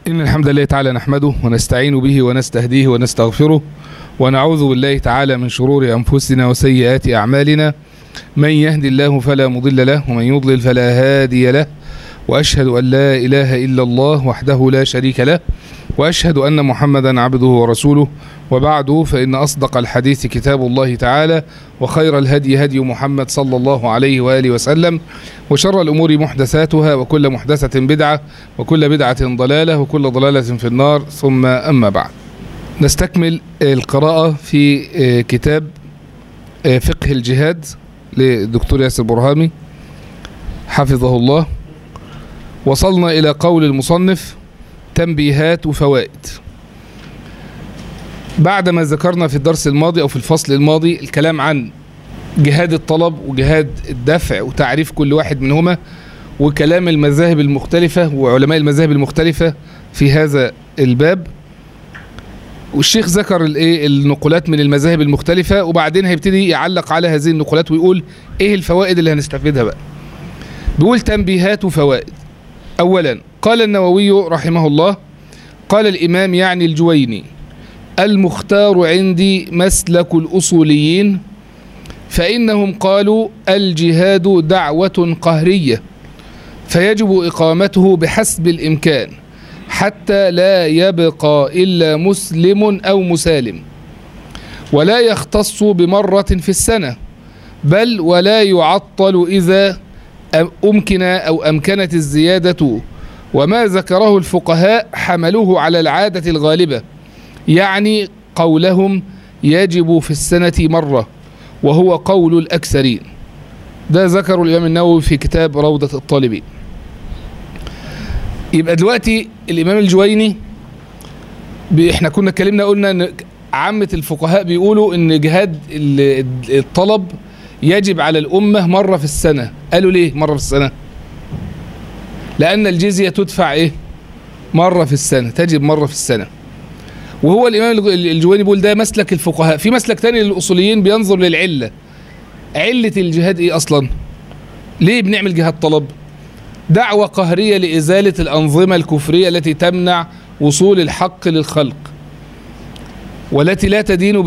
إن الحمد لله تعالى نحمده ونستعين به ونستهديه ونستغفره ونعوذ بالله تعالى من شرور أنفسنا وسيئات أعمالنا من يهد الله فلا مضل له ومن يضلل فلا هادي له وأشهد أن لا إله إلا الله وحده لا شريك له وأشهد أن محمدا عبده ورسوله وبعد فإن أصدق الحديث كتاب الله تعالى وخير الهدي هدي محمد صلى الله عليه وآله وسلم وشر الأمور محدثاتها وكل محدثة بدعة وكل بدعة ضلالة وكل ضلالة في النار ثم أما بعد نستكمل القراءة في كتاب فقه الجهاد للدكتور ياسر برهامي حفظه الله وصلنا إلى قول المصنف تنبيهات وفوائد بعدما ذكرنا في الدرس الماضي أو في الفصل الماضي الكلام عن جهاد الطلب وجهاد الدفع وتعريف كل واحد منهما وكلام المذاهب المختلفة وعلماء المذاهب المختلفة في هذا الباب والشيخ ذكر الايه النقولات من المذاهب المختلفة وبعدين هيبتدي يعلق على هذه النقولات ويقول ايه الفوائد اللي هنستفيدها بقى بيقول تنبيهات وفوائد اولا قال النووي رحمه الله قال الامام يعني الجويني المختار عندي مسلك الاصوليين فانهم قالوا الجهاد دعوة قهرية فيجب اقامته بحسب الامكان حتى لا يبقى إلا مسلم أو مسالم ولا يختص بمرة في السنة بل ولا يعطل إذا أمكن أو أمكنت الزيادة وما ذكره الفقهاء حملوه على العادة الغالبة يعني قولهم يجب في السنة مرة وهو قول الأكثرين ده ذكر الإمام النووي في كتاب روضة الطالبين يبقى دلوقتي الامام الجويني احنا كنا اتكلمنا قلنا ان عامة الفقهاء بيقولوا ان جهاد الطلب يجب على الامة مرة في السنة قالوا ليه مرة في السنة لان الجزية تدفع ايه مرة في السنة تجب مرة في السنة وهو الامام الجويني بيقول ده مسلك الفقهاء في مسلك تاني للاصوليين بينظر للعلة علة الجهاد ايه اصلا ليه بنعمل جهاد طلب دعوة قهرية لإزالة الأنظمة الكفرية التي تمنع وصول الحق للخلق والتي لا تدين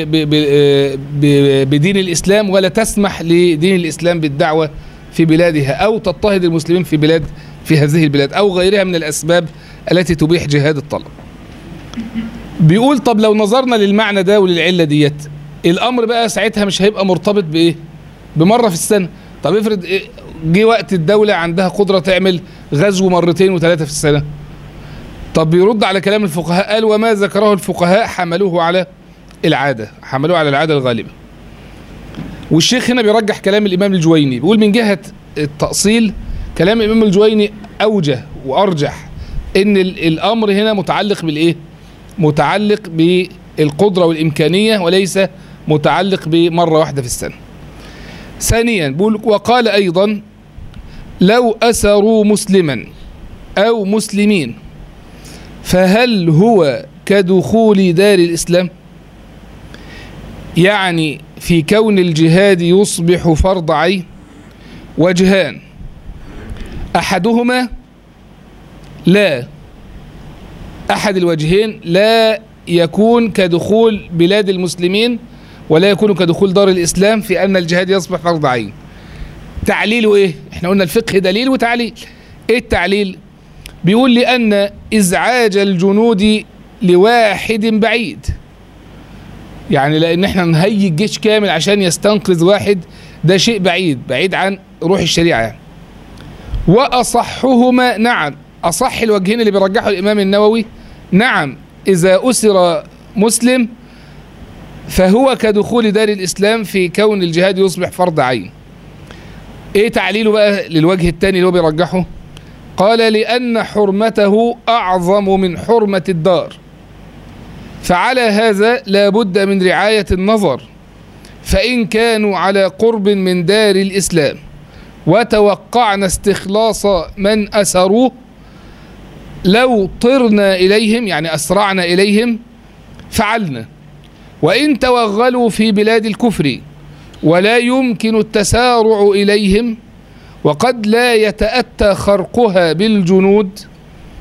بدين الإسلام ولا تسمح لدين الإسلام بالدعوة في بلادها أو تضطهد المسلمين في بلاد في هذه البلاد أو غيرها من الأسباب التي تبيح جهاد الطلب بيقول طب لو نظرنا للمعنى ده وللعلة ديت الأمر بقى ساعتها مش هيبقى مرتبط بإيه بمرة في السنة طب افرض إيه جه وقت الدولة عندها قدرة تعمل غزو مرتين وثلاثة في السنة طب بيرد على كلام الفقهاء قال وما ذكره الفقهاء حملوه على العادة حملوه على العادة الغالبة والشيخ هنا بيرجح كلام الإمام الجويني بيقول من جهة التأصيل كلام الإمام الجويني أوجه وأرجح إن الأمر هنا متعلق بالإيه متعلق بالقدرة والإمكانية وليس متعلق بمرة واحدة في السنة ثانيا بيقول وقال أيضا لو أسروا مسلما أو مسلمين فهل هو كدخول دار الإسلام يعني في كون الجهاد يصبح فرض عين وجهان أحدهما لا أحد الوجهين لا يكون كدخول بلاد المسلمين ولا يكون كدخول دار الإسلام في أن الجهاد يصبح فرض عين تعليله إيه؟ إحنا قلنا الفقه دليل وتعليل إيه التعليل؟ بيقول لأن إزعاج الجنود لواحد بعيد يعني لأن إحنا نهيج جيش كامل عشان يستنقذ واحد ده شيء بعيد بعيد عن روح الشريعة يعني وأصحهما نعم أصح الوجهين اللي بيرجحه الإمام النووي نعم إذا أسر مسلم فهو كدخول دار الإسلام في كون الجهاد يصبح فرض عين ايه تعليله بقى للوجه الثاني اللي هو بيرجحه قال لأن حرمته أعظم من حرمة الدار فعلى هذا لا بد من رعاية النظر فإن كانوا على قرب من دار الإسلام وتوقعنا استخلاص من أسروه لو طرنا إليهم يعني أسرعنا إليهم فعلنا وإن توغلوا في بلاد الكفر ولا يمكن التسارع إليهم وقد لا يتأتى خرقها بالجنود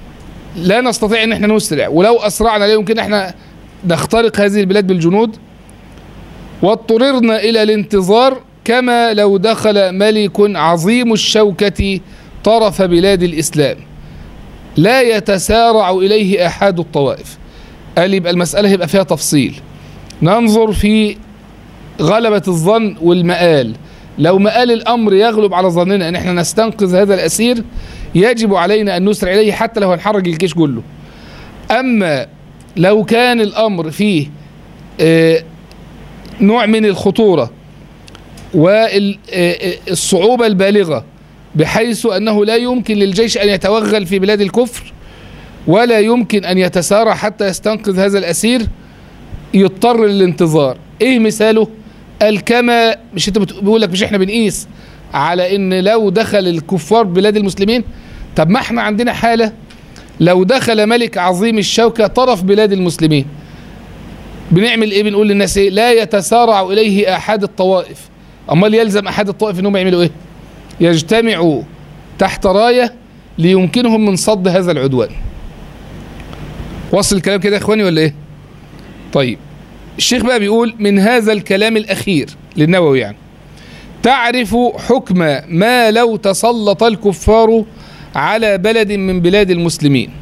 لا نستطيع ان احنا نسرع ولو اسرعنا لا يمكن احنا نخترق هذه البلاد بالجنود واضطررنا الى الانتظار كما لو دخل ملك عظيم الشوكة طرف بلاد الاسلام لا يتسارع اليه احد الطوائف قال يبقى المسألة يبقى فيها تفصيل ننظر في غلبة الظن والمآل لو مآل الأمر يغلب على ظننا أن احنا نستنقذ هذا الأسير يجب علينا أن نسرع إليه حتى لو هنحرج الجيش كله أما لو كان الأمر فيه آه، نوع من الخطورة والصعوبة البالغة بحيث أنه لا يمكن للجيش أن يتوغل في بلاد الكفر ولا يمكن أن يتسارع حتى يستنقذ هذا الأسير يضطر للانتظار إيه مثاله؟ قال كما مش انت بتقول لك مش احنا بنقيس على ان لو دخل الكفار بلاد المسلمين طب ما احنا عندنا حالة لو دخل ملك عظيم الشوكة طرف بلاد المسلمين بنعمل ايه بنقول للناس ايه لا يتسارع اليه احد الطوائف امال يلزم احد الطوائف انهم يعملوا ايه يجتمعوا تحت راية ليمكنهم من صد هذا العدوان وصل الكلام كده يا اخواني ولا ايه طيب الشيخ بقى بيقول من هذا الكلام الأخير للنووي يعني تعرف حكم ما لو تسلط الكفار على بلد من بلاد المسلمين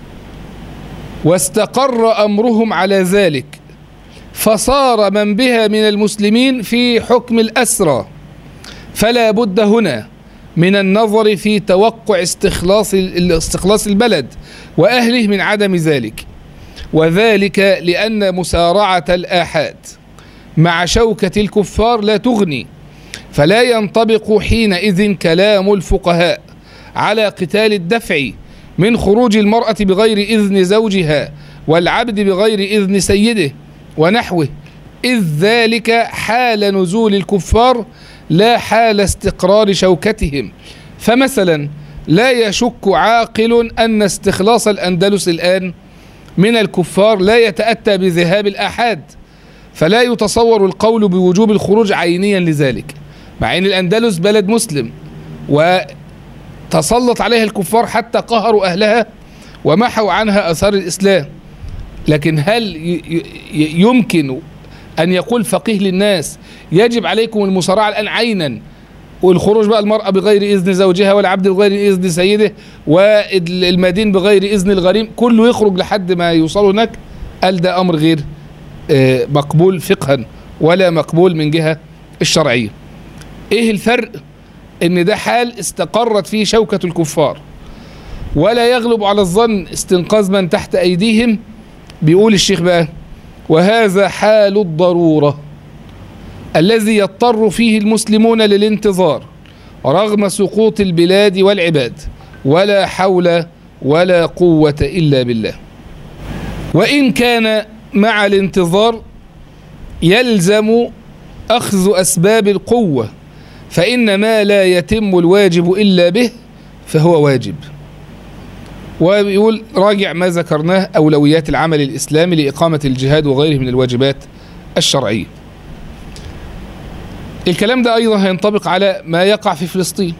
واستقر أمرهم على ذلك فصار من بها من المسلمين في حكم الأسرى فلا بد هنا من النظر في توقع استخلاص استخلاص البلد وأهله من عدم ذلك وذلك لأن مسارعة الآحاد مع شوكة الكفار لا تغني فلا ينطبق حينئذ كلام الفقهاء على قتال الدفع من خروج المرأة بغير إذن زوجها والعبد بغير إذن سيده ونحوه إذ ذلك حال نزول الكفار لا حال استقرار شوكتهم فمثلا لا يشك عاقل أن استخلاص الأندلس الآن من الكفار لا يتأتى بذهاب الآحاد فلا يتصور القول بوجوب الخروج عينيا لذلك مع أن الأندلس بلد مسلم وتسلط عليها الكفار حتى قهروا أهلها ومحوا عنها أثار الإسلام لكن هل يمكن أن يقول فقيه للناس يجب عليكم المصارعة الآن عينا والخروج بقى المرأة بغير إذن زوجها والعبد بغير إذن سيده والمدين بغير إذن الغريم كله يخرج لحد ما يوصلوا هناك قال ده أمر غير مقبول فقها ولا مقبول من جهة الشرعية إيه الفرق إن ده حال استقرت فيه شوكة الكفار ولا يغلب على الظن استنقاذ من تحت أيديهم بيقول الشيخ بقى وهذا حال الضروره الذي يضطر فيه المسلمون للانتظار رغم سقوط البلاد والعباد ولا حول ولا قوة إلا بالله وإن كان مع الانتظار يلزم أخذ أسباب القوة فإن ما لا يتم الواجب إلا به فهو واجب ويقول راجع ما ذكرناه أولويات العمل الإسلامي لإقامة الجهاد وغيره من الواجبات الشرعية الكلام ده أيضا هينطبق على ما يقع في فلسطين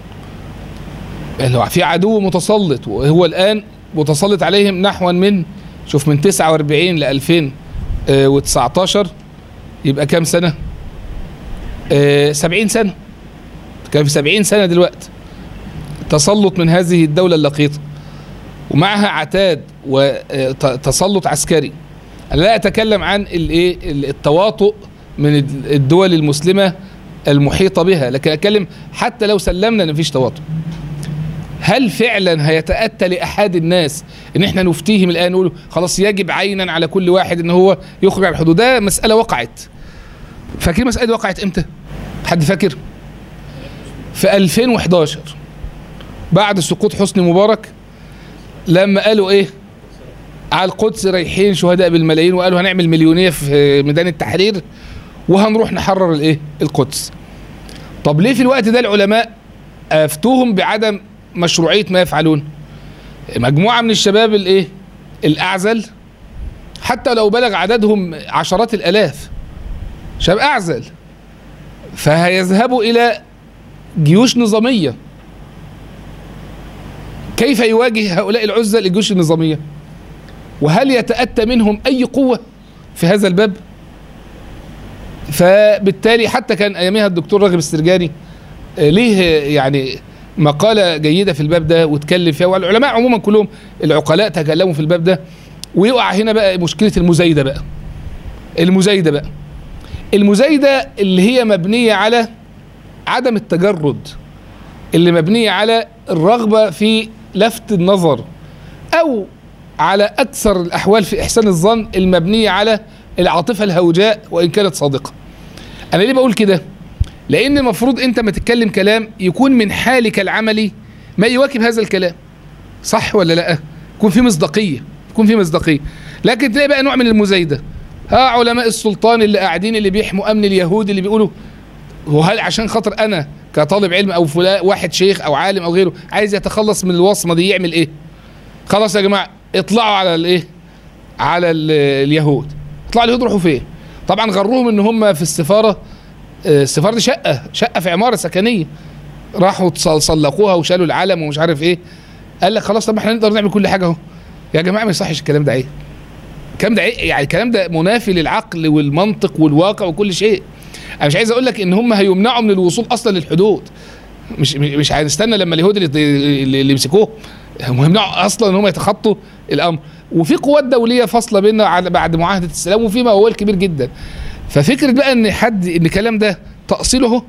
يعني في عدو متسلط وهو الآن متسلط عليهم نحو من شوف من 49 ل 2019 يبقى كام سنة؟ آه 70 سنة كان في 70 سنة دلوقتي تسلط من هذه الدولة اللقيطة ومعها عتاد وتسلط عسكري أنا لا أتكلم عن الايه التواطؤ من الدول المسلمة المحيطة بها لكن أتكلم حتى لو سلمنا ان مفيش تواطؤ هل فعلا هيتأتى لأحد الناس ان احنا نفتيهم الآن نقول خلاص يجب عينا على كل واحد ان هو يخرج على الحدود ده مسألة وقعت فاكرين مسألة دي وقعت امتى حد فاكر في 2011 بعد سقوط حسني مبارك لما قالوا ايه على القدس رايحين شهداء بالملايين وقالوا هنعمل مليونية في ميدان التحرير وهنروح نحرر الايه القدس طب ليه في الوقت ده العلماء افتوهم بعدم مشروعية ما يفعلون مجموعة من الشباب الايه الاعزل حتى لو بلغ عددهم عشرات الالاف شباب اعزل فهيذهبوا الى جيوش نظامية كيف يواجه هؤلاء العزة الجيوش النظامية وهل يتأتى منهم أي قوة في هذا الباب فبالتالي حتى كان أيامها الدكتور راغب السرجاني آه، ليه يعني مقالة جيدة في الباب ده واتكلم فيها والعلماء عموما كلهم العقلاء تكلموا في الباب ده ويقع هنا بقى مشكلة المزايدة بقى المزايدة بقى المزايدة اللي هي مبنية على عدم التجرد اللي مبنية على الرغبة في لفت النظر أو على أكثر الأحوال في إحسان الظن المبنية على العاطفة الهوجاء وإن كانت صادقة أنا ليه بقول كده لأن المفروض أنت ما تتكلم كلام يكون من حالك العملي ما يواكب هذا الكلام صح ولا لا يكون في مصداقية يكون في مصداقية لكن تلاقي بقى نوع من المزايدة ها علماء السلطان اللي قاعدين اللي بيحموا أمن اليهود اللي بيقولوا وهل عشان خاطر أنا كطالب علم أو فلان واحد شيخ أو عالم أو غيره عايز يتخلص من الوصمة دي يعمل إيه خلاص يا جماعة اطلعوا على الإيه على ال- اليهود اطلعوا اليهود روحوا فين طبعا غروهم ان هم في السفاره آه، السفاره دي شقه شقه في عماره سكنيه راحوا تصل- صلقوها وشالوا العلم ومش عارف ايه قال لك خلاص طب ما احنا نقدر نعمل كل حاجه اهو يا جماعه ما يصحش الكلام ده ايه الكلام ده ايه يعني الكلام ده منافي للعقل والمنطق والواقع وكل شيء انا مش عايز اقول لك ان هم هيمنعوا من الوصول اصلا للحدود مش مش هنستنى لما اليهود اللي, اللي اللي يمسكوه هم هيمنعوا اصلا ان هم يتخطوا الامر وفي قوات دوليه فاصله بيننا على بعد معاهده السلام وفي موال كبير جدا ففكره بقى ان حد ان الكلام ده تاصيله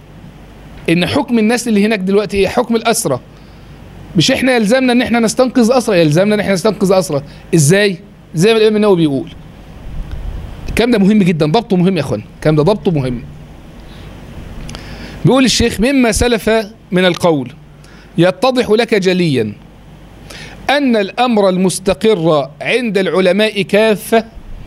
ان حكم الناس اللي هناك دلوقتي ايه حكم الاسرى مش احنا يلزمنا ان احنا نستنقذ اسرى يلزمنا ان احنا نستنقذ اسرى ازاي زي ما الامام النووي بيقول الكلام ده مهم جدا ضبطه مهم يا اخوان الكلام ده ضبطه مهم بيقول الشيخ مما سلف من القول يتضح لك جليا أن الأمر المستقر عند العلماء كافة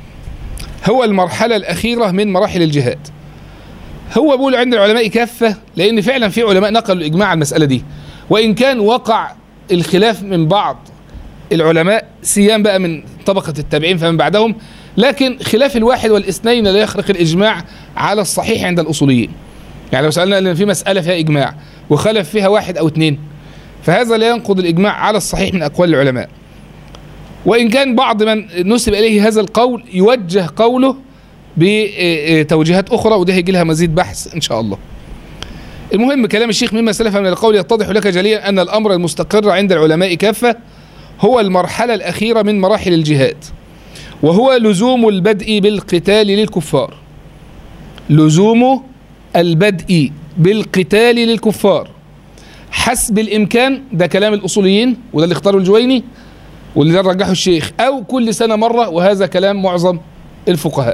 هو المرحلة الأخيرة من مراحل الجهاد هو بيقول عند العلماء كافة لأن فعلا في علماء نقلوا الإجماع على المسألة دي وإن كان وقع الخلاف من بعض العلماء سيان بقى من طبقة التابعين فمن بعدهم لكن خلاف الواحد والاثنين لا يخرق الإجماع على الصحيح عند الأصوليين يعني لو سألنا أن في مسألة فيها إجماع وخلف فيها واحد أو اثنين فهذا لا ينقض الإجماع على الصحيح من أقوال العلماء وإن كان بعض من نسب إليه هذا القول يوجه قوله بتوجيهات أخرى وده هيجي لها مزيد بحث إن شاء الله المهم كلام الشيخ مما سلف من القول يتضح لك جليا أن الأمر المستقر عند العلماء كافة هو المرحلة الأخيرة من مراحل الجهاد وهو لزوم البدء بالقتال للكفار لزوم البدء بالقتال للكفار حسب الامكان ده كلام الاصوليين وده اللي اختاره الجويني واللي ده رجحه الشيخ او كل سنه مره وهذا كلام معظم الفقهاء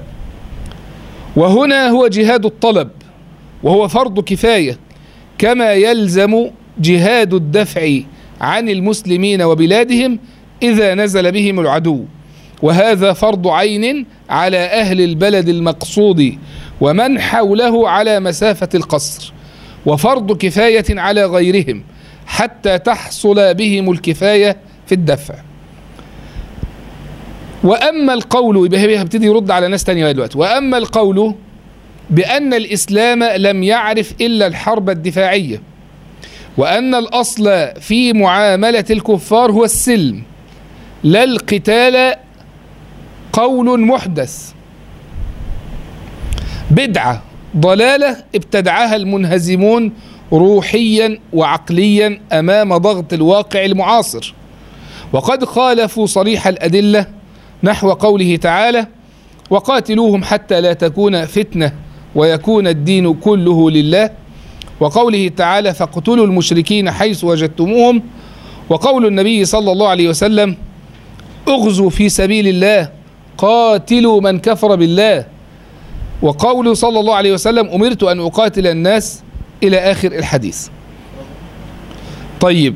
وهنا هو جهاد الطلب وهو فرض كفايه كما يلزم جهاد الدفع عن المسلمين وبلادهم اذا نزل بهم العدو وهذا فرض عين على اهل البلد المقصود ومن حوله على مسافه القصر وفرض كفاية على غيرهم حتى تحصل بهم الكفاية في الدفع وأما القول يبقى هي هبتدي يرد على ناس تانية دلوقتي وأما القول بأن الإسلام لم يعرف إلا الحرب الدفاعية وأن الأصل في معاملة الكفار هو السلم لا القتال قول محدث بدعة ضلالة ابتدعها المنهزمون روحيا وعقليا أمام ضغط الواقع المعاصر وقد خالفوا صريح الأدلة نحو قوله تعالى وقاتلوهم حتى لا تكون فتنة ويكون الدين كله لله وقوله تعالى فاقتلوا المشركين حيث وجدتموهم وقول النبي صلى الله عليه وسلم اغزوا في سبيل الله قاتلوا من كفر بالله وقوله صلى الله عليه وسلم أمرت أن أقاتل الناس إلى آخر الحديث طيب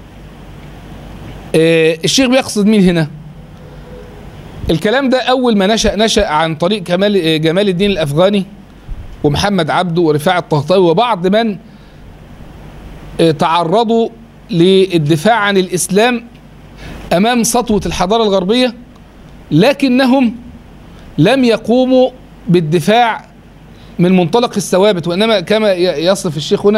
آه الشيخ بيقصد مين هنا الكلام ده أول ما نشأ نشأ عن طريق كمال جمال الدين الأفغاني ومحمد عبده ورفاع الطهطاوي وبعض من آه تعرضوا للدفاع عن الإسلام أمام سطوة الحضارة الغربية لكنهم لم يقوموا بالدفاع من منطلق الثوابت وانما كما يصف الشيخ هنا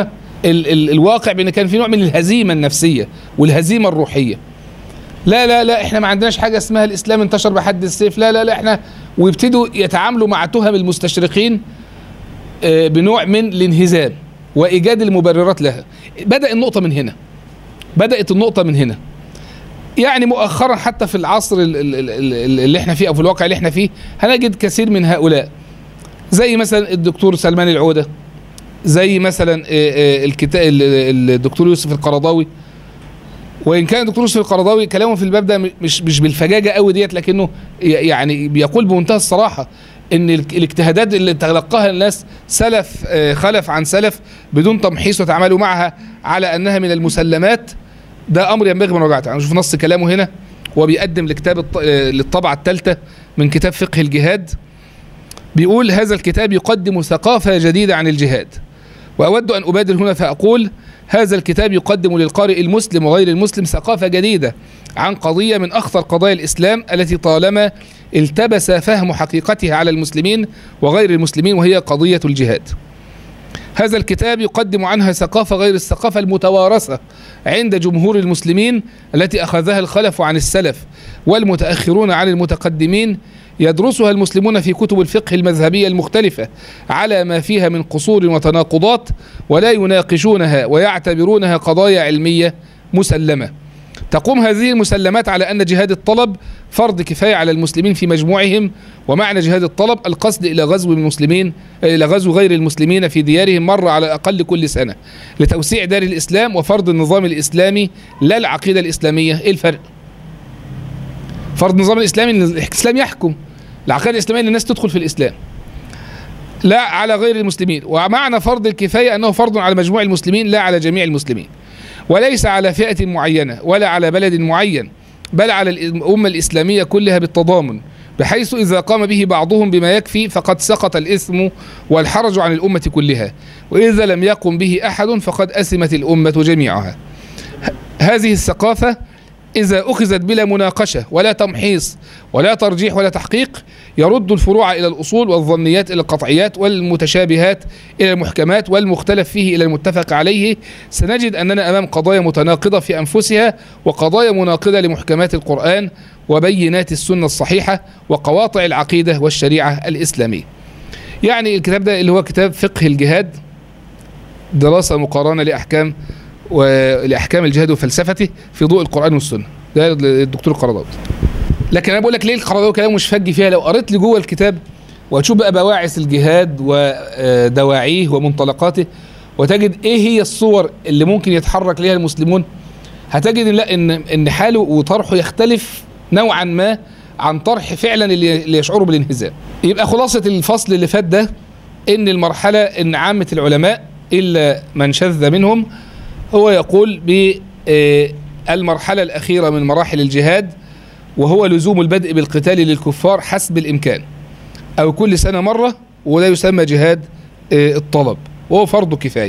ال ال الواقع بان كان في نوع من الهزيمه النفسيه والهزيمه الروحيه لا لا لا احنا ما عندناش حاجه اسمها الاسلام انتشر بحد السيف لا لا لا احنا ويبتدوا يتعاملوا مع تهم المستشرقين آه، بنوع من الانهزام وايجاد المبررات لها بدا النقطه من هنا بدات النقطه من هنا يعني مؤخرا حتى في العصر ال- ال- ال- ال- اللي احنا فيه او في الواقع اللي احنا فيه هنجد كثير من هؤلاء زي مثلا الدكتور سلمان العوده زي مثلا الكتاب الدكتور يوسف القرضاوي وان كان الدكتور يوسف القرضاوي كلامه في الباب ده مش مش بالفجاجه قوي ديت لكنه ي- يعني بيقول بمنتهى الصراحه ان ال- الاجتهادات اللي تلقاها الناس سلف آه، خلف عن سلف بدون تمحيص وتعاملوا معها على انها من المسلمات ده امر ينبغي مراجعته يعني شوف نص كلامه هنا هو بيقدم لكتاب الط- آه، للطبعه الثالثه من كتاب فقه الجهاد بيقول هذا الكتاب يقدم ثقافه جديده عن الجهاد واود ان ابادر هنا فاقول هذا الكتاب يقدم للقارئ المسلم وغير المسلم ثقافه جديده عن قضيه من اخطر قضايا الاسلام التي طالما التبس فهم حقيقتها على المسلمين وغير المسلمين وهي قضيه الجهاد. هذا الكتاب يقدم عنها ثقافه غير الثقافه المتوارثه عند جمهور المسلمين التي اخذها الخلف عن السلف والمتاخرون عن المتقدمين يدرسها المسلمون في كتب الفقه المذهبيه المختلفه على ما فيها من قصور وتناقضات ولا يناقشونها ويعتبرونها قضايا علميه مسلمه. تقوم هذه المسلمات على ان جهاد الطلب فرض كفايه على المسلمين في مجموعهم ومعنى جهاد الطلب القصد الى غزو المسلمين الى غزو غير المسلمين في ديارهم مره على الاقل كل سنه لتوسيع دار الاسلام وفرض النظام الاسلامي لا العقيده الاسلاميه ايه الفرق؟ فرض النظام الاسلامي ان الاسلام يحكم العقيده الاسلاميه ان الناس تدخل في الاسلام لا على غير المسلمين ومعنى فرض الكفايه انه فرض على مجموع المسلمين لا على جميع المسلمين وليس على فئه معينه ولا على بلد معين بل على الامه الاسلاميه كلها بالتضامن بحيث اذا قام به بعضهم بما يكفي فقد سقط الاثم والحرج عن الامه كلها واذا لم يقم به احد فقد اثمت الامه جميعها ه- هذه الثقافه إذا أخذت بلا مناقشة ولا تمحيص ولا ترجيح ولا تحقيق يرد الفروع إلى الأصول والظنيات إلى القطعيات والمتشابهات إلى المحكمات والمختلف فيه إلى المتفق عليه سنجد أننا أمام قضايا متناقضة في أنفسها وقضايا مناقضة لمحكمات القرآن وبينات السنة الصحيحة وقواطع العقيدة والشريعة الإسلامية يعني الكتاب ده اللي هو كتاب فقه الجهاد دراسة مقارنة لأحكام ولاحكام الجهاد وفلسفته في ضوء القران والسنه ده الدكتور القرضاوي لكن انا بقول لك ليه القرضاوي كلامه مش فج فيها لو قريت لي جوه الكتاب وتشوف بقى بواعث الجهاد ودواعيه ومنطلقاته وتجد ايه هي الصور اللي ممكن يتحرك ليها المسلمون هتجد إن لا ان ان حاله وطرحه يختلف نوعا ما عن طرح فعلا اللي اللي يشعروا بالانهزام يبقى خلاصه الفصل اللي فات ده ان المرحله ان عامه العلماء الا من شذ منهم هو يقول بالمرحلة الأخيرة من مراحل الجهاد وهو لزوم البدء بالقتال للكفار حسب الإمكان أو كل سنة مرة ولا يسمى جهاد آه، الطلب وهو فرض كفاية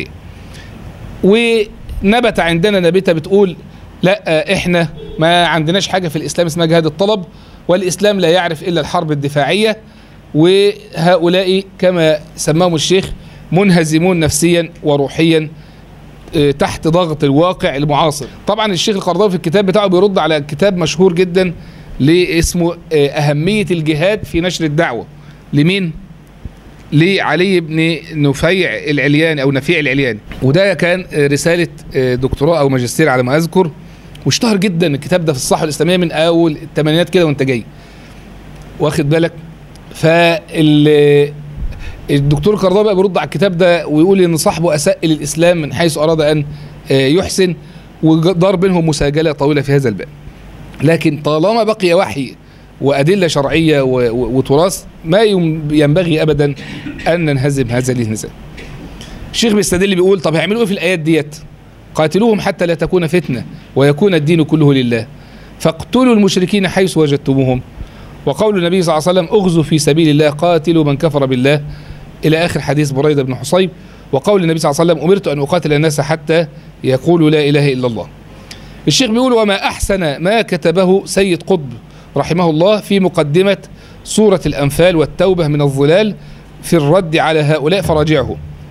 ونبت عندنا نبتة بتقول لا آه، احنا ما عندناش حاجة في الإسلام اسمها جهاد الطلب والإسلام لا يعرف إلا الحرب الدفاعية وهؤلاء كما سماهم الشيخ منهزمون نفسيا وروحيا آه، تحت ضغط الواقع المعاصر طبعا الشيخ القرضاوي في الكتاب بتاعه بيرد على كتاب مشهور جدا لاسمه آه، أهمية الجهاد في نشر الدعوة لمين؟ لعلي بن نفيع العلياني أو نفيع العلياني وده كان آه، رسالة آه، دكتوراه أو ماجستير على ما أذكر واشتهر جدا الكتاب ده في الصحوة الإسلامية من أول الثمانينات كده وأنت جاي واخد بالك فال الدكتور قرضاوي بقى بيرد على الكتاب ده ويقول ان صاحبه اساء للاسلام من حيث اراد ان آه، يحسن ودار بينهم مساجله طويله في هذا الباب. لكن طالما بقي وحي وادله شرعيه و- و- وتراث ما يم- ينبغي ابدا ان ننهزم هذا الانهزام. الشيخ بيستدل بيقول طب هيعملوا ايه في الايات ديت؟ قاتلوهم حتى لا تكون فتنه ويكون الدين كله لله. فاقتلوا المشركين حيث وجدتموهم. وقول النبي صلى الله عليه وسلم اغزوا في سبيل الله قاتلوا من كفر بالله الى اخر حديث بريده بن حصيب وقول النبي صلى الله عليه وسلم امرت ان اقاتل الناس حتى يقولوا لا اله الا الله. الشيخ بيقول وما احسن ما كتبه سيد قطب رحمه الله في مقدمه سوره الانفال والتوبه من الظلال في الرد على هؤلاء فراجعه.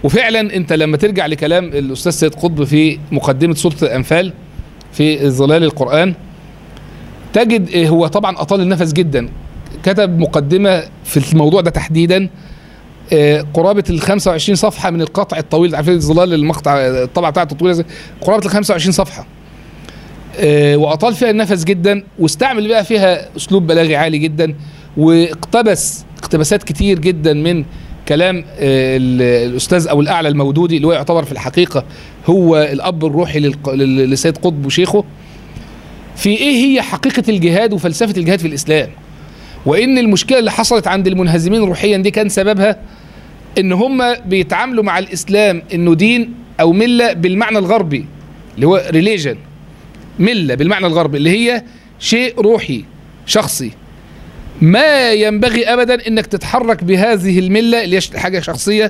وفعلا انت لما ترجع لكلام الاستاذ سيد قطب في مقدمه سوره الانفال في ظلال القران تجد إيه هو طبعا اطال النفس جدا كتب مقدمه في الموضوع ده تحديدا آه، قرابه ال 25 صفحه من القطع الطويل عارفين ظلال المقطع الطبعه بتاعته طويله زي- قرابه ال 25 صفحه آه، واطال فيها النفس جدا واستعمل بقى فيها اسلوب بلاغي عالي جدا واقتبس اقتباسات كتير جدا من كلام آه، ال- الاستاذ او الاعلى المودودي اللي هو يعتبر في الحقيقه هو الاب الروحي للق- لل- لسيد قطب وشيخه في ايه هي حقيقه الجهاد وفلسفه الجهاد في الاسلام وان المشكله اللي حصلت عند المنهزمين روحيا دي كان سببها ان هم بيتعاملوا مع الاسلام انه دين او مله بالمعنى الغربي اللي هو ريليجن مله بالمعنى الغربي اللي هي شيء روحي شخصي ما ينبغي ابدا انك تتحرك بهذه المله اللي هي حاجه شخصيه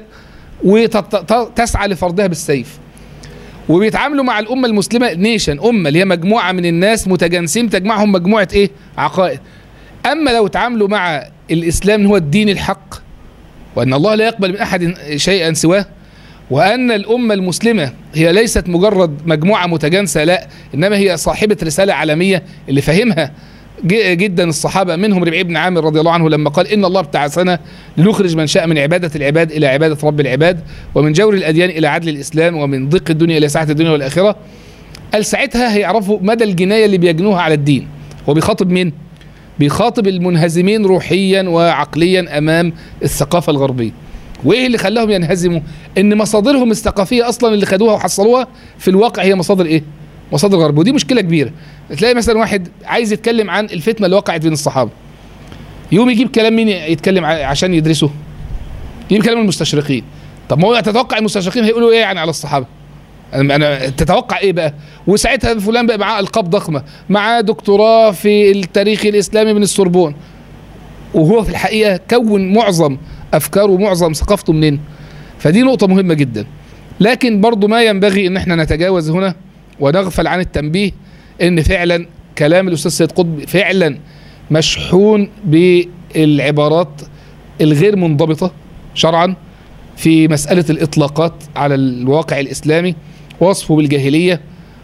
وتسعى لفرضها بالسيف وبيتعاملوا مع الامه المسلمه نيشن امه اللي هي مجموعه من الناس متجانسين تجمعهم مجموعه ايه عقائد اما لو تعاملوا مع الاسلام إن هو الدين الحق وان الله لا يقبل من احد شيئا سواه وان الامه المسلمه هي ليست مجرد مجموعه متجانسه لا انما هي صاحبه رساله عالميه اللي فهمها ج- جدا الصحابه منهم ربيع بن عامر رضي الله عنه لما قال ان الله ابتعثنا لنخرج من شاء من عباده العباد الى عباده رب العباد ومن جور الاديان الى عدل الاسلام ومن ضيق الدنيا الى سعه الدنيا والاخره قال ساعتها هيعرفوا مدى الجنايه اللي بيجنوها على الدين هو بيخاطب مين بيخاطب المنهزمين روحيا وعقليا امام الثقافه الغربيه وايه اللي خلاهم ينهزموا ان مصادرهم الثقافيه اصلا اللي خدوها وحصلوها في الواقع هي مصادر ايه مصادر غرب ودي مشكله كبيره تلاقي مثلا واحد عايز يتكلم عن الفتنه اللي وقعت بين الصحابه يقوم يجيب كلام مين يتكلم ع- عشان يدرسه يجيب كلام المستشرقين طب ما هو تتوقع المستشرقين هيقولوا ايه يعني على الصحابه انا أنا- تتوقع ايه بقى وساعتها فلان بقى معاه القاب ضخمه معاه دكتوراه في التاريخ الاسلامي من السوربون وهو في الحقيقه كون معظم افكاره ومعظم ثقافته منين فدي نقطه مهمه جدا لكن برضو ما ينبغي ان احنا نتجاوز هنا ونغفل عن التنبيه ان فعلا كلام الاستاذ سيد قطب فعلا مشحون بالعبارات الغير منضبطه شرعا في مساله الاطلاقات على الواقع الاسلامي وصفه بالجاهليه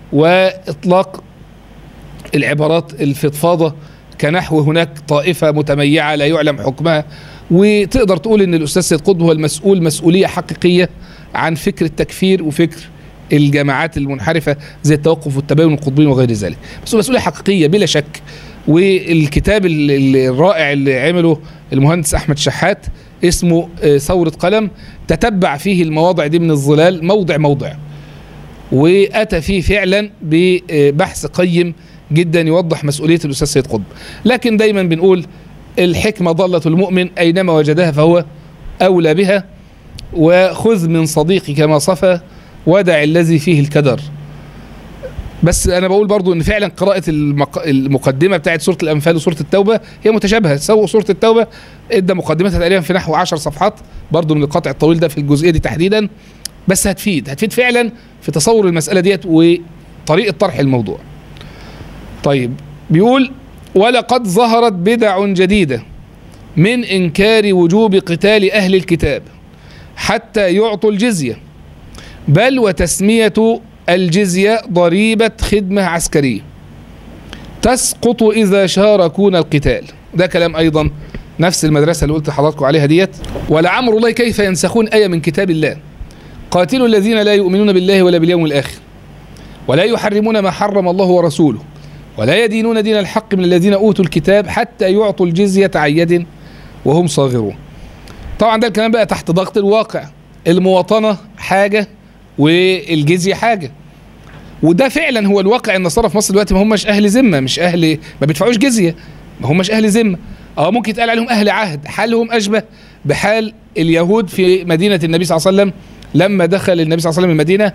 واطلاق العبارات الفضفاضه كنحو هناك طائفه متميعه لا يعلم حكمها وتقدر تقول ان الاستاذ سيد قطب هو المسؤول مسؤوليه حقيقيه عن فكر التكفير وفكر الجماعات المنحرفه زي التوقف والتباين والقطبين وغير ذلك بس هو مسؤوليه حقيقيه بلا شك والكتاب ال- ال- الرائع اللي عمله المهندس احمد شحات اسمه آه، ثوره قلم تتبع فيه المواضع دي من الظلال موضع موضع واتى فيه فعلا ببحث قيم جدا يوضح مسؤوليه الاستاذ سيد قطب لكن دايما بنقول الحكمه ضاله المؤمن اينما وجدها فهو اولى بها وخذ من صديقك ما صفى ودع الذي فيه الكدر بس انا بقول برضو ان فعلا قراءه المق... المقدمه بتاعت سوره الانفال وسوره التوبه هي متشابهه سووا سوره التوبه ادى مقدمتها تقريبا في نحو 10 صفحات برضو من القطع الطويل ده في الجزئيه دي تحديدا بس هتفيد هتفيد فعلا في تصور المساله ديت وطريقه طرح الموضوع طيب بيقول ولقد ظهرت بدع جديده من انكار وجوب قتال اهل الكتاب حتى يعطوا الجزيه بل وتسميه الجزيه ضريبه خدمه عسكريه تسقط اذا شاركون القتال ده كلام ايضا نفس المدرسه اللي قلت لحضراتكم عليها ديت ولعمر الله كيف ينسخون ايه من كتاب الله قاتلوا الذين لا يؤمنون بالله ولا باليوم الاخر ولا يحرمون ما حرم الله ورسوله ولا يدينون دين الحق من الذين اوتوا الكتاب حتى يعطوا الجزيه عن يد وهم صاغرون طبعا ده الكلام بقى تحت ضغط الواقع المواطنه حاجه والجزيه حاجه وده فعلا هو الواقع النصارى في مصر دلوقتي ما هماش اهل ذمه مش اهل ما بيدفعوش جزيه ما هماش اهل ذمه اه ممكن يتقال عليهم اهل عهد حالهم اشبه بحال اليهود في مدينه النبي صلى الله عليه وسلم لما دخل النبي صلى الله عليه وسلم المدينه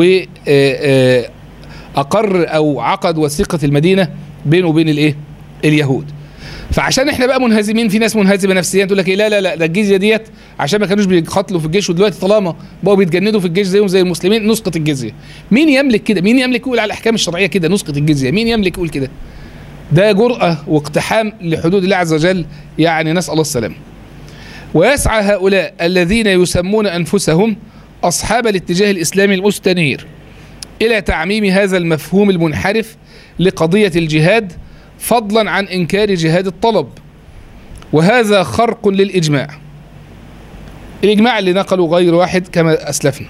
واقر او عقد وثيقه المدينه بينه وبين الايه اليهود فعشان احنا بقى منهزمين في ناس منهزمه نفسيا تقول لك ايه لا لا لا ده الجزيه ديت عشان ما كانوش بيقاتلوا في الجيش ودلوقتي طالما بقوا بيتجندوا في الجيش زيهم زي المسلمين نسقط الجزيه مين يملك كده مين يملك يقول على الاحكام الشرعيه كده نسقط الجزيه مين يملك يقول كده ده جرأة واقتحام لحدود الله عز وجل يعني نسأل الله السلامة ويسعى هؤلاء الذين يسمون أنفسهم أصحاب الاتجاه الإسلامي المستنير إلى تعميم هذا المفهوم المنحرف لقضية الجهاد فضلا عن إنكار جهاد الطلب وهذا خرق للإجماع الإجماع اللي نقله غير واحد كما أسلفنا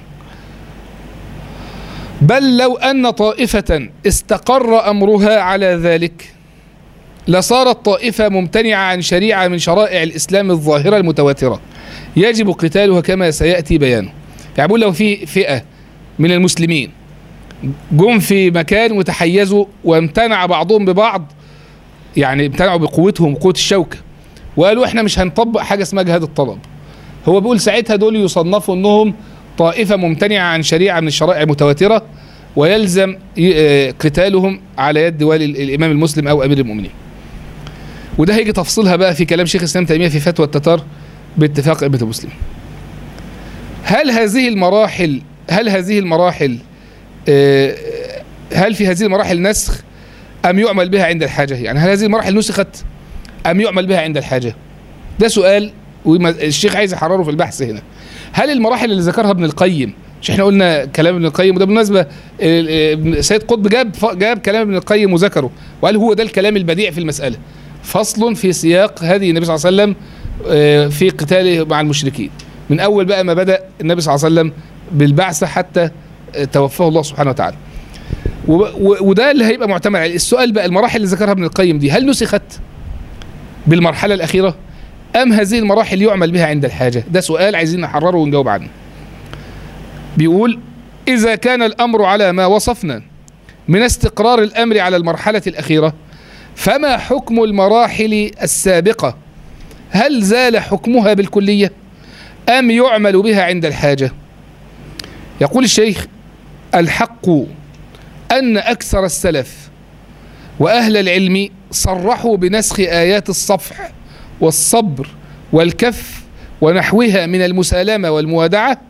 بل لو أن طائفة استقر أمرها على ذلك لصارت طائفة ممتنعة عن شريعة من شرائع الإسلام الظاهرة المتواترة يجب قتالها كما سيأتي بيانه يعني بقول لو في فئة من المسلمين جم في مكان وتحيزوا وامتنع بعضهم ببعض يعني امتنعوا بقوتهم وقوة الشوكة وقالوا احنا مش هنطبق حاجة اسمها جهاد الطلب هو بيقول ساعتها دول يصنفوا انهم طائفة ممتنعة عن شريعة من الشرائع المتواترة ويلزم ي- قتالهم على يد والي الإمام المسلم أو أمير المؤمنين وده هيجي تفصيلها بقى في كلام شيخ الإسلام تيمية في فتوى التتار باتفاق ابن مسلم هل هذه المراحل هل هذه المراحل آه، هل في هذه المراحل نسخ أم يعمل بها عند الحاجة يعني هل هذه المراحل نسخت أم يعمل بها عند الحاجة ده سؤال والشيخ عايز يحرره في البحث هنا هل المراحل اللي ذكرها ابن القيم مش احنا قلنا كلام ابن القيم وده بالمناسبه ال- ابن- سيد قطب جاب ف- جاب كلام ابن القيم وذكره وقال هو ده الكلام البديع في المساله فصل في سياق هدي النبي صلى الله عليه وسلم آه، في قتاله مع المشركين من اول بقى ما بدا النبي صلى الله عليه وسلم بالبعثه حتى آه، توفاه الله سبحانه وتعالى وب- و- وده اللي هيبقى معتمد عليه السؤال بقى المراحل اللي ذكرها ابن القيم دي هل نسخت بالمرحله الاخيره ام هذه المراحل يعمل بها عند الحاجه ده سؤال عايزين نحرره ونجاوب عنه بيقول إذا كان الأمر على ما وصفنا من استقرار الأمر على المرحلة الأخيرة فما حكم المراحل السابقة هل زال حكمها بالكلية أم يعمل بها عند الحاجة يقول الشيخ الحق أن أكثر السلف وأهل العلم صرحوا بنسخ آيات الصفح والصبر والكف ونحوها من المسالمة والموادعة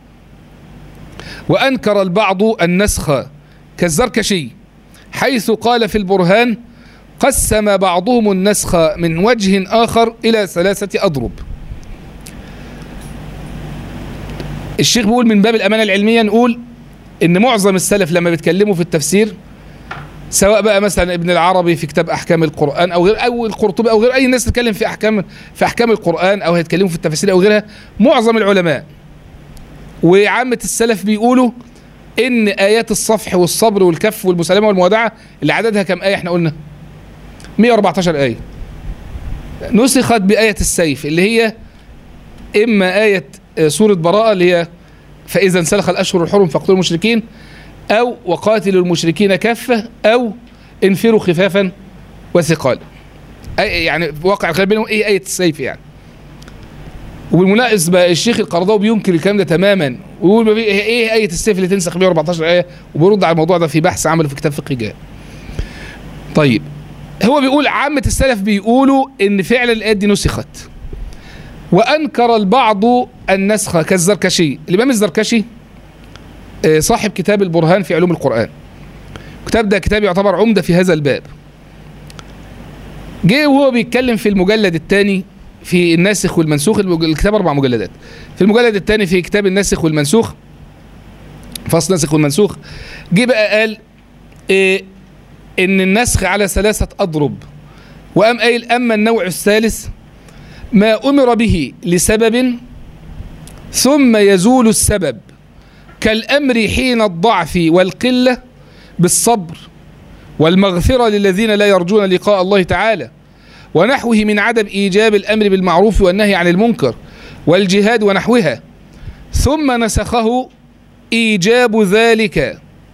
وأنكر البعض النسخ كالزركشي حيث قال في البرهان قسم بعضهم النسخ من وجه آخر إلى ثلاثة أضرب الشيخ بيقول من باب الأمانة العلمية نقول إن معظم السلف لما بيتكلموا في التفسير سواء بقى مثلا ابن العربي في كتاب احكام القران او غير او القرطبي او غير اي ناس تتكلم في احكام في احكام القران او هيتكلموا في التفاسير او غيرها معظم العلماء وعامة السلف بيقولوا ان ايات الصفح والصبر والكف والمسالمه والموادعه اللي عددها كم ايه احنا قلنا 114 ايه نسخت بايه السيف اللي هي اما ايه آه، سوره براءه اللي هي فاذا انسلخ الاشهر الحرم فاقتلوا المشركين او وقاتلوا المشركين كافه او انفروا خفافا وثقالا أي- يعني واقع الخلاف بينهم ايه ايه السيف يعني وبالمناسبة الشيخ القرضاوي بينكر الكلام ده تماما ويقول ما في- ايه آية السيف اللي تنسخ 114 آية وبيرد على الموضوع ده في بحث عمله في كتاب فقه جاء. طيب هو بيقول عامة السلف بيقولوا ان فعلا الآيات دي نسخت. وأنكر البعض النسخ كالزركشي، الإمام الزركشي آه، صاحب كتاب البرهان في علوم القرآن. الكتاب ده كتاب يعتبر عمدة في هذا الباب. جه وهو بيتكلم في المجلد الثاني في الناسخ والمنسوخ المج- الكتاب اربع مجلدات في المجلد الثاني في كتاب الناسخ والمنسوخ فصل الناسخ والمنسوخ جه بقى قال إيه ان النسخ على ثلاثه اضرب وقام قايل اما النوع الثالث ما امر به لسبب ثم يزول السبب كالامر حين الضعف والقله بالصبر والمغفره للذين لا يرجون لقاء الله تعالى ونحوه من عدم ايجاب الامر بالمعروف والنهي عن المنكر والجهاد ونحوها ثم نسخه ايجاب ذلك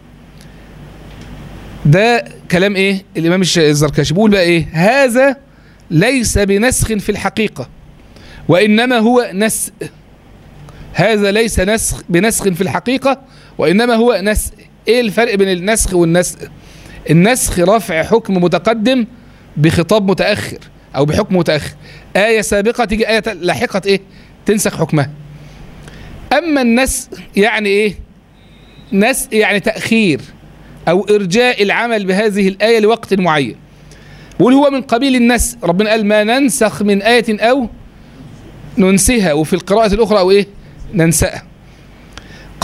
ده كلام ايه الامام الش- الزركشي بيقول بقى ايه هذا ليس بنسخ في الحقيقه وانما هو نسخ هذا ليس نسخ بنسخ في الحقيقه وانما هو نسخ ايه الفرق بين النسخ والنسخ النسخ رفع حكم متقدم بخطاب متاخر او بحكم متاخر ايه سابقه تيجي ايه لاحقه ايه تنسخ حكمها اما النسخ يعني ايه نسخ يعني تاخير او ارجاء العمل بهذه الايه لوقت معين بيقول هو من قبيل النسخ ربنا قال ما ننسخ من ايه او ننسها وفي القراءه الاخرى او ايه ننساها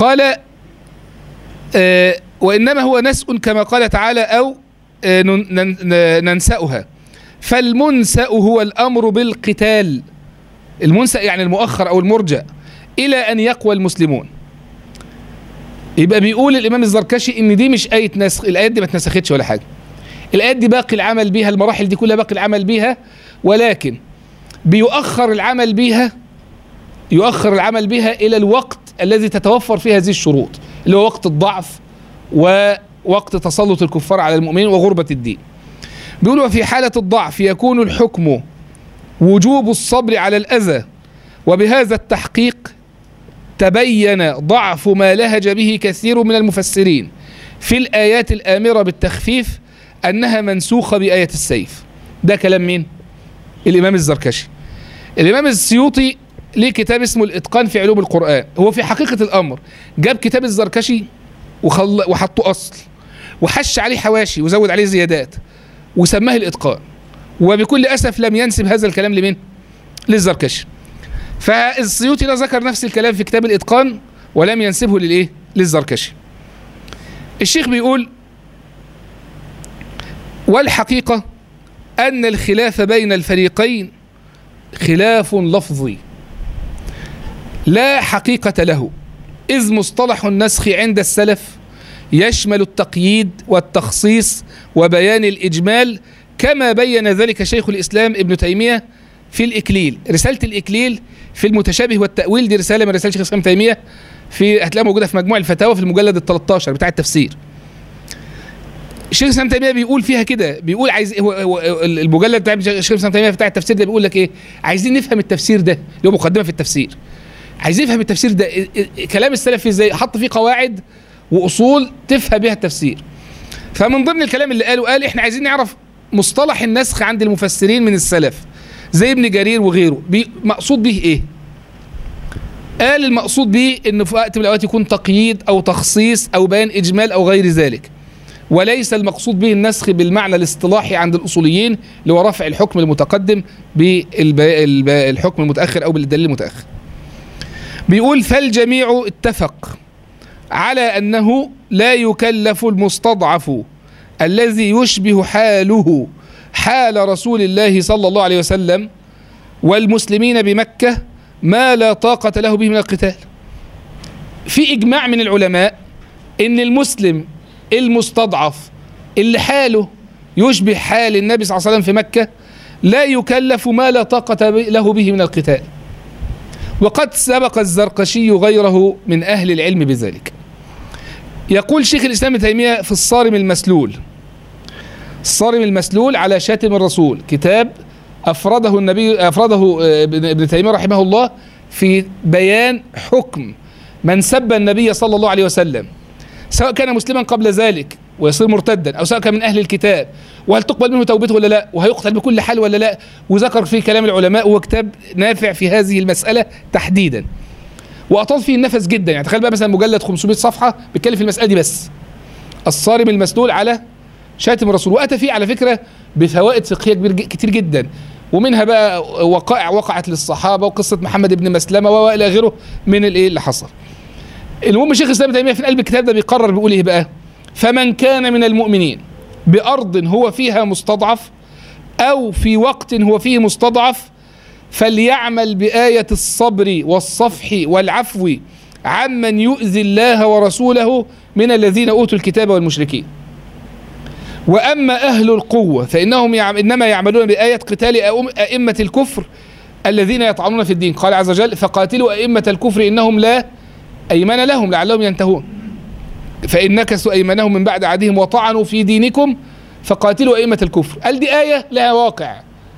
قال آه وإنما هو نسء كما قال تعالى أو آه نن- نن- ننسأها فالمنسأ هو الأمر بالقتال المنسأ يعني المؤخر أو المرجع إلى أن يقوى المسلمون يبقى بيقول الإمام الزركشي إن دي مش آية نسخ الآيات دي ما اتنسختش ولا حاجة الآيات دي باقي العمل بيها المراحل دي كلها باقي العمل بيها ولكن بيؤخر العمل بيها يؤخر العمل بها إلى الوقت الذي تتوفر فيه هذه الشروط اللي هو وقت الضعف ووقت تسلط الكفار على المؤمنين وغربة الدين بيقول وفي حالة الضعف يكون الحكم وجوب الصبر على الأذى وبهذا التحقيق تبين ضعف ما لهج به كثير من المفسرين في الآيات الآمرة بالتخفيف أنها منسوخة بآية السيف ده كلام مين؟ الإمام الزركشي الإمام السيوطي ليه كتاب اسمه الإتقان في علوم القرآن هو في حقيقة الأمر جاب كتاب الزركشي وخل... وحطه أصل وحش عليه حواشي وزود عليه زيادات وسماه الإتقان وبكل أسف لم ينسب هذا الكلام لمين؟ للزركشي فالسيوطي ده ذكر نفس الكلام في كتاب الإتقان ولم ينسبه للإيه؟ للزركشي الشيخ بيقول والحقيقة أن الخلاف بين الفريقين خلاف لفظي لا حقيقة له إذ مصطلح النسخ عند السلف يشمل التقييد والتخصيص وبيان الإجمال كما بين ذلك شيخ الإسلام ابن تيمية في الإكليل رسالة الإكليل في المتشابه والتأويل دي رسالة من رسائل شيخ الإسلام ابن تيمية في هتلاقيها موجودة في مجموع الفتاوى في المجلد ال 13 بتاع التفسير الشيخ الاسلام تيميه بيقول فيها كده بيقول عايز هو هو المجلد بتاع الشيخ الاسلام تيميه بتاع التفسير ده بيقول لك ايه عايزين نفهم التفسير ده اللي هو مقدمه في التفسير عايزين نفهم التفسير ده إيه- إيه- كلام السلف فيه ازاي حط فيه قواعد واصول تفهم بيها التفسير فمن ضمن الكلام اللي قاله قال احنا عايزين نعرف مصطلح النسخ عند المفسرين من السلف زي ابن جرير وغيره بي مقصود به ايه قال المقصود به انه في وقت من الاوقات يكون تقييد او تخصيص او بيان اجمال او غير ذلك وليس المقصود به النسخ بالمعنى الاصطلاحي عند الاصوليين اللي هو رفع الحكم المتقدم بالحكم المتاخر او بالدليل المتاخر. بيقول فالجميع اتفق على انه لا يكلف المستضعف الذي يشبه حاله حال رسول الله صلى الله عليه وسلم والمسلمين بمكه ما لا طاقه له به من القتال. في اجماع من العلماء ان المسلم المستضعف اللي حاله يشبه حال النبي صلى الله عليه وسلم في مكة لا يكلف ما لا طاقة له به من القتال وقد سبق الزرقشي غيره من أهل العلم بذلك يقول شيخ الإسلام ابن تيمية في الصارم المسلول الصارم المسلول على شاتم الرسول كتاب أفرده النبي أفرده ابن ابن تيمية رحمه الله في بيان حكم من سب النبي صلى الله عليه وسلم سواء كان مسلما قبل ذلك ويصير مرتدا او سواء كان من اهل الكتاب وهل تقبل منه توبته ولا لا وهيقتل بكل حال ولا لا وذكر فيه كلام العلماء وهو كتاب نافع في هذه المساله تحديدا واطال فيه النفس جدا يعني تخيل بقى مثلا مجلد 500 صفحه بيتكلم في المساله دي بس الصارم المسلول على شاتم الرسول واتى فيه على فكره بفوائد فقهيه كبير كتير جدا ومنها بقى وقائع وقعت للصحابه وقصه محمد بن مسلمه والى اخره من الايه اللي حصل المهم شيخ الاسلام ابن تيميه في قلب الكتاب ده بيقرر بيقول ايه بقى فمن كان من المؤمنين بارض هو فيها مستضعف او في وقت هو فيه مستضعف فليعمل بايه الصبر والصفح والعفو عمن يؤذي الله ورسوله من الذين اوتوا الكتاب والمشركين واما اهل القوه فانهم يعم انما يعملون بايه قتال أئم- ائمه الكفر الذين يطعنون في الدين قال عز وجل فقاتلوا ائمه الكفر انهم لا أيمان لهم لعلهم ينتهون فإن نكثوا أيمانهم من بعد عهدهم وطعنوا في دينكم فقاتلوا أئمة الكفر قال دي آية لها واقع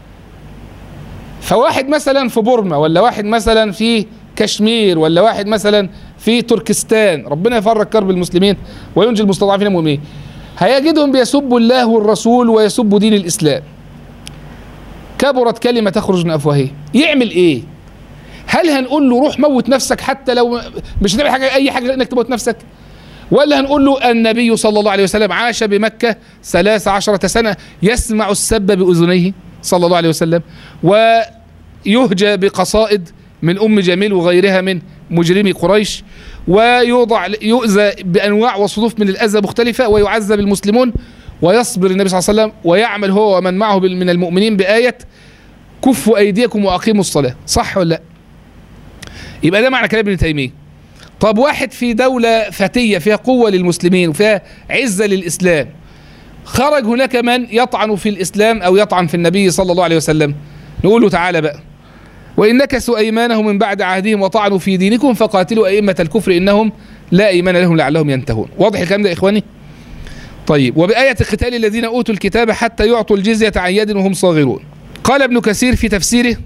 فواحد مثلا في بورما ولا واحد مثلا في كشمير ولا واحد مثلا في تركستان ربنا يفرج كرب المسلمين وينجي المستضعفين المؤمنين هيجدهم بيسبوا الله والرسول ويسبوا دين الإسلام كبرت كلمة تخرج من أفواههم يعمل إيه هل هنقول له روح موت نفسك حتى لو مش هتعمل حاجه اي حاجه انك تموت نفسك ولا هنقول له النبي صلى الله عليه وسلم عاش بمكة ثلاث عشرة سنة يسمع السب بأذنيه صلى الله عليه وسلم ويهجى بقصائد من أم جميل وغيرها من مجرمي قريش ويوضع يؤذى بانواع وصنوف من الاذى مختلفه ويعذب المسلمون ويصبر النبي صلى الله عليه وسلم ويعمل هو ومن معه بال- من المؤمنين بايه كفوا ايديكم واقيموا الصلاه صح ولا لا يبقى ده معنى كلام ابن تيميه طب واحد في دوله فتيه فيها قوه للمسلمين وفيها عزه للاسلام خرج هناك من يطعن في الاسلام او يطعن في النبي صلى الله عليه وسلم نقول له تعالى بقى وإن نكثوا أيمانهم من بعد عهدهم وطعنوا في دينكم فقاتلوا أئمة الكفر إنهم لا إيمان لهم لعلهم ينتهون واضح الكلام ده يا إخواني طيب وبآية قتال الذين أوتوا الكتاب حتى يعطوا الجزية عن يد وهم صاغرون قال ابن كثير في تفسيره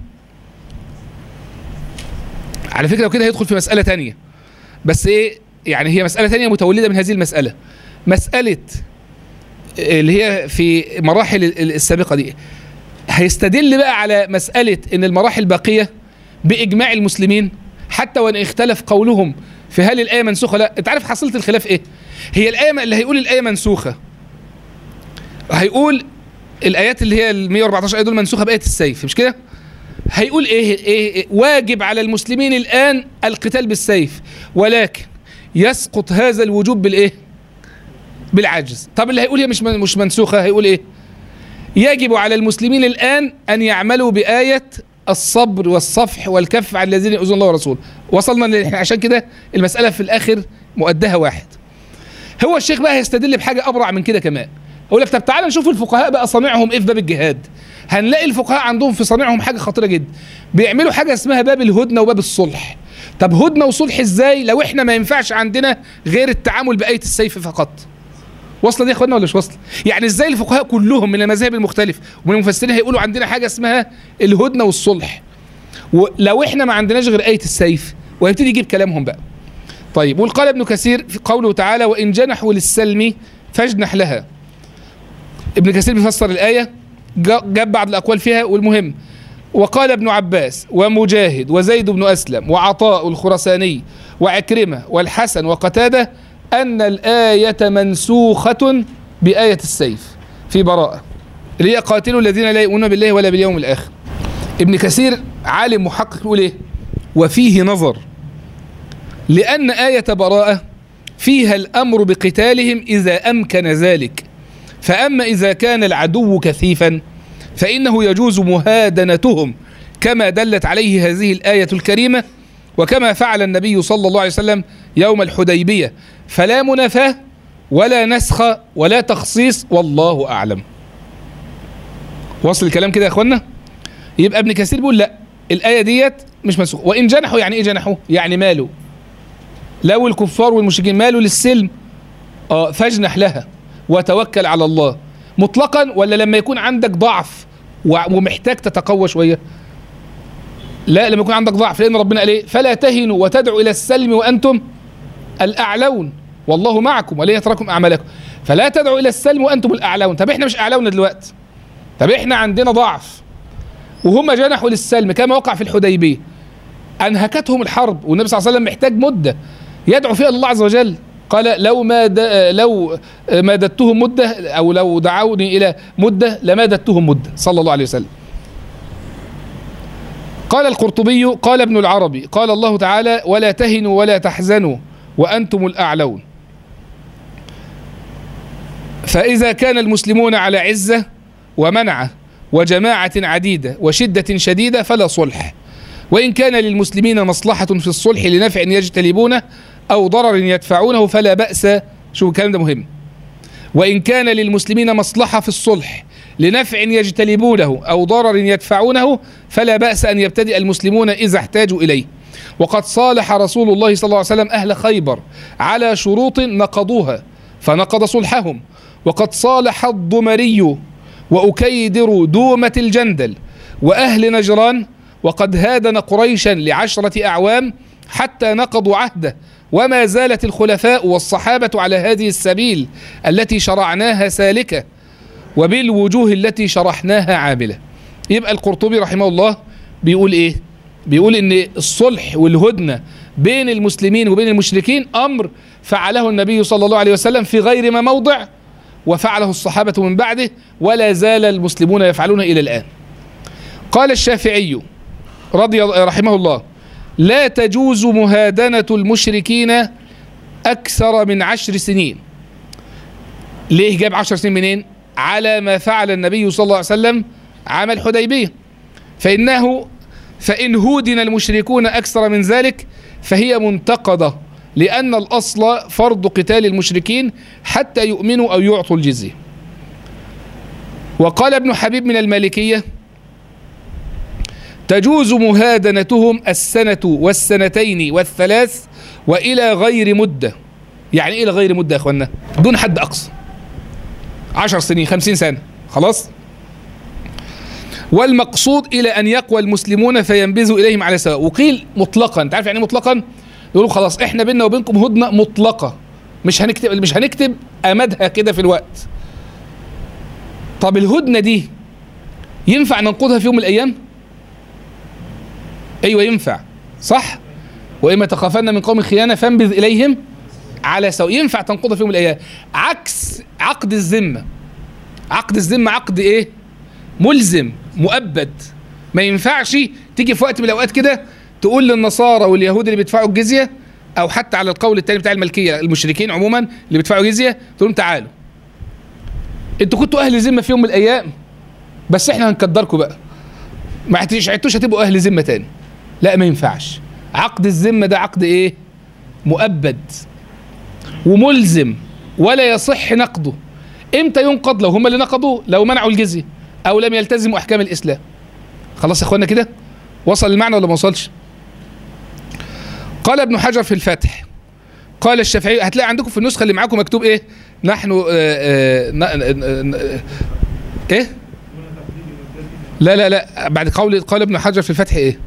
على فكرة وكده هيدخل في مسألة تانية بس إيه يعني هي مسألة تانية متولدة من هذه المسألة مسألة اللي هي في مراحل ال- السابقة دي هيستدل بقى على مسألة ان المراحل باقية بإجماع المسلمين حتى وان اختلف قولهم في هل الآية منسوخة لا انت عارف حصيلة الخلاف ايه هي الآية اللي هيقول الآية منسوخة هيقول الآيات اللي هي ال 114 آية دول منسوخة بآية السيف مش كده هيقول ايه, إيه, إيه واجب على المسلمين الآن القتال بالسيف ولكن يسقط هذا الوجوب بالايه بالعجز طب اللي هيقول هي مش من- مش منسوخة هيقول ايه يجب على المسلمين الآن أن يعملوا بآية الصبر والصفح والكف عن الذين يؤذون الله ورسوله وصلنا ل- إحنا عشان كده المسألة في الآخر مؤدها واحد هو الشيخ بقى هيستدل بحاجة أبرع من كده كمان يقول لك طب تعالى نشوف الفقهاء بقى صنيعهم إيه في باب الجهاد هنلاقي الفقهاء عندهم في صنيعهم حاجة خطيرة جدا بيعملوا حاجة اسمها باب الهدنة وباب الصلح طب هدنة وصلح ازاي لو احنا ما ينفعش عندنا غير التعامل بآية السيف فقط واصله دي يا اخوانا ولا مش واصله؟ يعني ازاي الفقهاء كلهم من المذاهب المختلفه ومن المفسرين هيقولوا عندنا حاجه اسمها الهدنه والصلح ولو احنا ما عندناش غير ايه السيف ويبتدي يجيب كلامهم بقى طيب وقال ابن كثير في قوله تعالى وان جنحوا للسلم فاجنح لها ابن كثير بيفسر الايه جا- جاب بعض الاقوال فيها والمهم وقال ابن عباس ومجاهد وزيد بن اسلم وعطاء الخرساني وعكرمه والحسن وقتاده ان الايه منسوخه بايه السيف في براءه اللي هي قاتلوا الذين لا يؤمنون بالله ولا باليوم الاخر ابن كثير عالم محقق يقول ايه وفيه نظر لان ايه براءه فيها الامر بقتالهم اذا امكن ذلك فاما اذا كان العدو كثيفا فإنه يجوز مهادنتهم كما دلت عليه هذه الآية الكريمة وكما فعل النبي صلى الله عليه وسلم يوم الحديبية فلا منافاة ولا نسخ ولا تخصيص والله أعلم وصل الكلام كده يا أخوانا يبقى ابن كثير بيقول لا الآية ديت مش منسوخة وإن جنحوا يعني إيه جنحوا يعني ماله لو الكفار والمشركين مالوا للسلم اه فاجنح لها وتوكل على الله مطلقا ولا لما يكون عندك ضعف و- ومحتاج تتقوى شويه لا لما يكون عندك ضعف لان ربنا قال ايه فلا تهنوا وتدعوا الى السلم وانتم الاعلون والله معكم ولن يتركم اعمالكم فلا تدعوا الى السلم وانتم الاعلون طب احنا مش اعلون دلوقتي طب احنا عندنا ضعف وهم جنحوا للسلم كما وقع في الحديبيه انهكتهم الحرب والنبي صلى الله عليه وسلم محتاج مده يدعو فيها الله عز وجل قال لو ما د... لو مادتهم مده او لو دعوني الى مده لمادتهم مده صلى الله عليه وسلم. قال القرطبي قال ابن العربي قال الله تعالى ولا تهنوا ولا تحزنوا وانتم الاعلون. فاذا كان المسلمون على عزه ومنعه وجماعه عديده وشده شديده فلا صلح. وإن كان للمسلمين مصلحة في الصلح لنفع يجتلبونه أو ضرر يدفعونه فلا بأس شوف الكلام ده مهم وإن كان للمسلمين مصلحة في الصلح لنفع يجتلبونه أو ضرر يدفعونه فلا بأس أن يبتدئ المسلمون إذا احتاجوا إليه وقد صالح رسول الله صلى الله عليه وسلم أهل خيبر على شروط نقضوها فنقض صلحهم وقد صالح الضمري وأكيدر دومة الجندل وأهل نجران وقد هادن قريشا لعشرة أعوام حتى نقضوا عهده وما زالت الخلفاء والصحابة على هذه السبيل التي شرعناها سالكة وبالوجوه التي شرحناها عاملة يبقى القرطبي رحمه الله بيقول ايه بيقول ان الصلح والهدنة بين المسلمين وبين المشركين امر فعله النبي صلى الله عليه وسلم في غير ما موضع وفعله الصحابة من بعده ولا زال المسلمون يفعلونه الى الان قال الشافعي رضي رحمه الله لا تجوز مهادنة المشركين أكثر من عشر سنين ليه جاب عشر سنين منين على ما فعل النبي صلى الله عليه وسلم عام الحديبية فإنه فإن هودن المشركون أكثر من ذلك فهي منتقدة لأن الأصل فرض قتال المشركين حتى يؤمنوا أو يعطوا الجزية وقال ابن حبيب من المالكية تجوز مهادنتهم السنة والسنتين والثلاث وإلى غير مدة يعني إيه إلى غير مدة يا أخوانا دون حد أقصى عشر سنين خمسين سنة خلاص والمقصود إلى أن يقوى المسلمون فينبذوا إليهم على سواء وقيل مطلقا أنت عارف يعني إيه مطلقا يقولوا خلاص إحنا بيننا وبينكم هدنة مطلقة مش هنكتب مش هنكتب أمدها كده في الوقت طب الهدنة دي ينفع ننقضها في يوم من الأيام أيوة ينفع صح وإما تخافن من قوم خيانة فانبذ إليهم على سواء ينفع تنقضها في يوم من الأيام عكس عقد الذمة عقد الذمة عقد إيه ملزم مؤبد ما ينفعش تيجي في وقت من الأوقات كده تقول للنصارى واليهود اللي بيدفعوا الجزية أو حتى على القول التاني بتاع الملكية المشركين عموما اللي بيدفعوا جزية تقول لهم تعالوا انتوا كنتوا أهل ذمة في يوم من الأيام بس احنا هنقدركم بقى ما عدتوش هتبقوا أهل ذمة تاني لا ما ينفعش عقد الذمة ده عقد ايه مؤبد وملزم ولا يصح نقضه امتى ينقض لو هم اللي نقضوه لو منعوا الجزية او لم يلتزموا احكام الاسلام خلاص يا اخوانا كده وصل المعنى ولا ما وصلش قال ابن حجر في الفتح قال الشافعي هتلاقي عندكم في النسخه اللي معاكم مكتوب ايه نحن آآ آآ ن- ن- ن- ايه لا لا لا بعد قول قال ابن حجر في الفتح ايه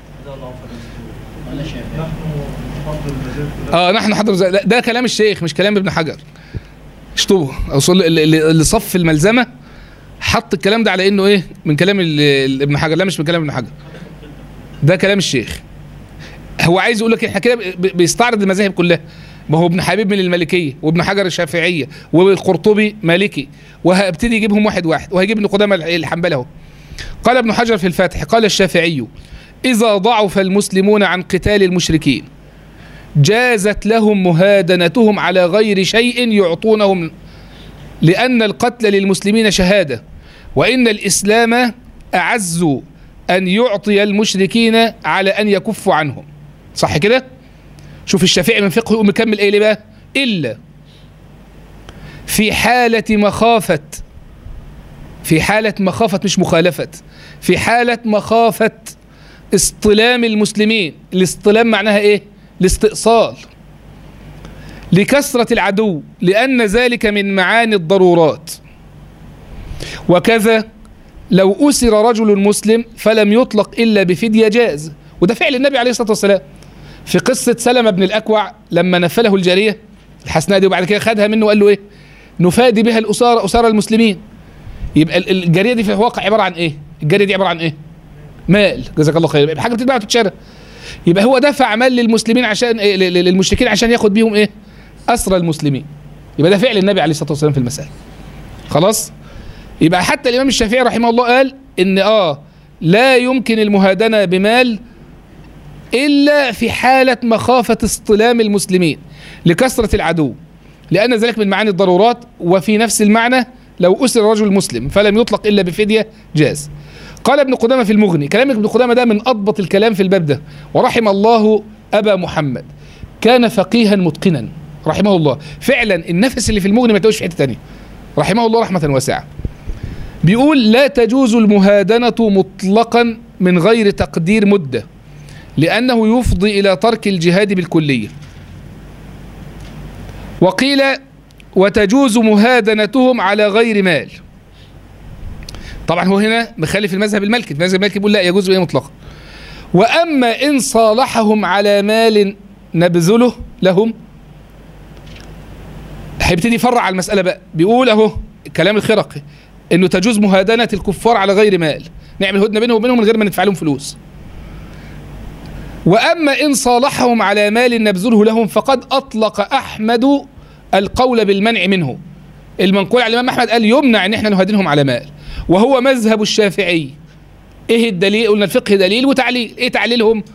اه نحن حضر زي- لا، ده كلام الشيخ مش كلام ابن حجر اشطبه اصل اللي, اللي اللي صف الملزمه حط الكلام ده على انه ايه من كلام ال- ال- ابن حجر لا مش من كلام ابن حجر ده كلام الشيخ هو عايز يقول لك احنا كده ب- بيستعرض المذاهب كلها ما هو ابن حبيب من المالكيه وابن حجر الشافعيه والقرطبي مالكي وهبتدي يجيبهم واحد واحد وهيجيب ابن قدامه الحنبلي اهو قال ابن حجر في الفاتح قال الشافعي اذا ضعف المسلمون عن قتال المشركين جازت لهم مهادنتهم على غير شيء يعطونهم لأن القتل للمسلمين شهادة وإن الإسلام أعز أن يعطي المشركين على أن يكفوا عنهم صح كده شوف الشافعي من فقهه يقوم مكمل ايه ليه بقى إلا في حالة مخافة في حالة مخافة مش مخالفة في حالة مخافة اصطلام المسلمين الاصطلام معناها ايه الاستئصال لكثرة العدو لأن ذلك من معاني الضرورات وكذا لو أسر رجل مسلم فلم يطلق إلا بفدية جاز وده فعل النبي عليه الصلاة والسلام في قصة سلمة بن الأكوع لما نفله الجارية الحسناء دي وبعد كده خدها منه وقال له إيه نفادي بها الأسارة أسارة المسلمين يبقى ال- الجارية دي في الواقع عبارة عن إيه الجارية دي عبارة عن إيه مال جزاك الله خير يبقى حاجة بتتباع وتتشرى يبقى هو دفع مال للمسلمين عشان إيه ل- ل- للمشركين عشان ياخد بيهم ايه اسرى المسلمين يبقى ده فعل النبي عليه الصلاه والسلام في المساله خلاص يبقى حتى الامام الشافعي رحمه الله قال ان اه لا يمكن المهادنه بمال الا في حاله مخافه اصطلام المسلمين لكثره العدو لان ذلك من معاني الضرورات وفي نفس المعنى لو اسر رجل مسلم فلم يطلق الا بفديه جاز قال ابن قدامه في المغني كلام ابن قدامه ده من اضبط الكلام في الباب ده ورحم الله ابا محمد كان فقيها متقنا رحمه الله فعلا النفس اللي في المغني ما تلاقوش في حته ثانيه رحمه الله رحمه واسعه بيقول لا تجوز المهادنه مطلقا من غير تقدير مده لانه يفضي الى ترك الجهاد بالكليه وقيل وتجوز مهادنتهم على غير مال طبعا هو هنا مخالف المذهب المالكي المذهب المالكي بيقول لا يجوز ايه مطلقا واما ان صالحهم على مال نبذله لهم هيبتدي يفرع على المساله بقى بيقول اهو كلام الخرقي انه تجوز مهادنه الكفار على غير مال نعمل هدنه بينهم وبينهم من غير ما ندفع لهم فلوس واما ان صالحهم على مال نبذله لهم فقد اطلق احمد القول بالمنع منه المنقول على الامام احمد قال يمنع ان احنا نهادنهم على مال وهو مذهب الشافعي ايه الدليل قلنا الفقه دليل وتعليل ايه تعليلهم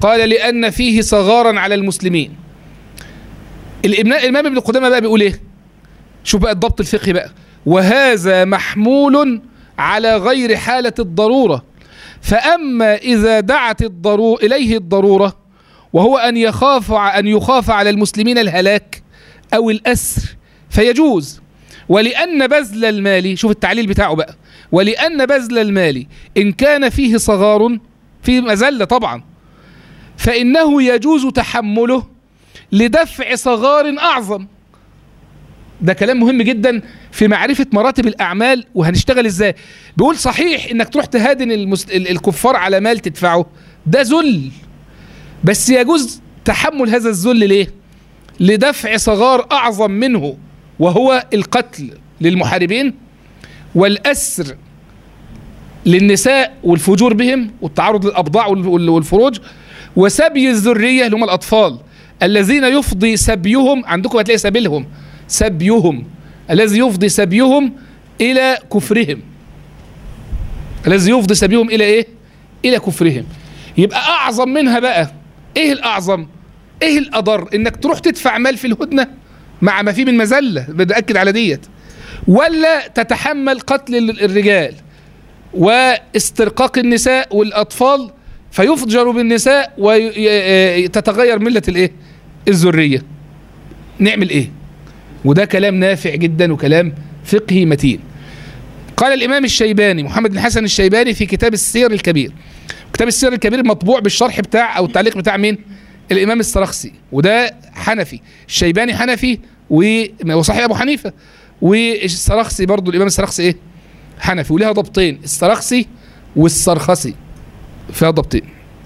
قال لأن فيه صغارا على المسلمين الإمام ابن قدامة بقى بيقول إيه شوف بقى الضبط الفقهي بقى وهذا محمول على غير حالة الضرورة فأما إذا دعت الضرورة إليه الضرورة وهو أن يخاف أن يخاف على المسلمين الهلاك أو الأسر فيجوز ولأن بذل المال شوف التعليل بتاعه بقى ولأن بذل المال إن كان فيه صغار فيه مزلة طبعا فإنه يجوز تحمله لدفع صغار أعظم ده كلام مهم جدا في معرفة مراتب الأعمال وهنشتغل إزاي بيقول صحيح إنك تروح تهادن المس... الكفار على مال تدفعه ده ذل بس يجوز تحمل هذا الذل ليه لدفع صغار أعظم منه وهو القتل للمحاربين والأسر للنساء والفجور بهم والتعرض للأبضاع والفروج وسبي الذرية اللي هم الأطفال الذين يفضي سبيهم عندكم هتلاقي سبيلهم سبيهم الذي يفضي سبيهم إلى كفرهم الذي يفضي سبيهم إلى إيه؟ إلى كفرهم يبقى أعظم منها بقى إيه الأعظم؟ إيه الأضر؟ إنك تروح تدفع مال في الهدنة مع ما فيه من مذلة بتأكد على ديت ولا تتحمل قتل الرجال واسترقاق النساء والأطفال فيفجر بالنساء وتتغير ملة الايه الذرية نعمل ايه وده كلام نافع جدا وكلام فقهي متين قال الإمام الشيباني محمد بن حسن الشيباني في كتاب السير الكبير كتاب السير الكبير مطبوع بالشرح بتاع أو التعليق بتاع مين الإمام السرخسي وده حنفي الشيباني حنفي وصحيح أبو حنيفة والسرخسي برضو الإمام السرخسي إيه حنفي ولها ضبطين السرخسي والسرخسي فيها ضبطين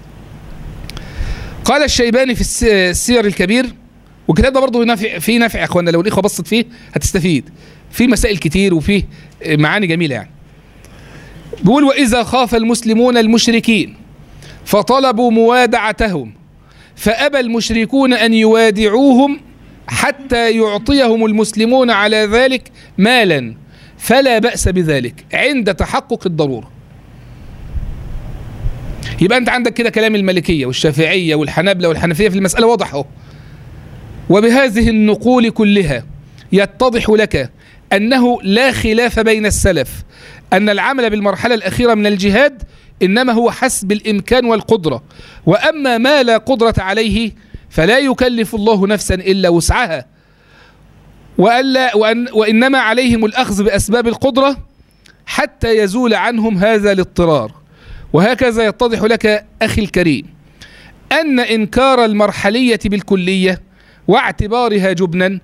قال الشيباني في السير الكبير والكتاب ده برضه نافع فيه نافع يا اخوانا لو الاخوه بصت فيه هتستفيد في مسائل كتير وفيه معاني جميله يعني بيقول واذا خاف المسلمون المشركين فطلبوا موادعتهم فابى المشركون ان يوادعوهم حتى يعطيهم المسلمون على ذلك مالا فلا باس بذلك عند تحقق الضروره يبقى انت عندك كده كلام المالكيه والشافعيه والحنابله والحنفيه في المساله واضح اهو وبهذه النقول كلها يتضح لك انه لا خلاف بين السلف ان العمل بالمرحله الاخيره من الجهاد انما هو حسب الامكان والقدره واما ما لا قدره عليه فلا يكلف الله نفسا الا وسعها وألا وأن وانما عليهم الاخذ باسباب القدره حتى يزول عنهم هذا الاضطرار وهكذا يتضح لك أخي الكريم أن إنكار المرحلية بالكلية واعتبارها جبنا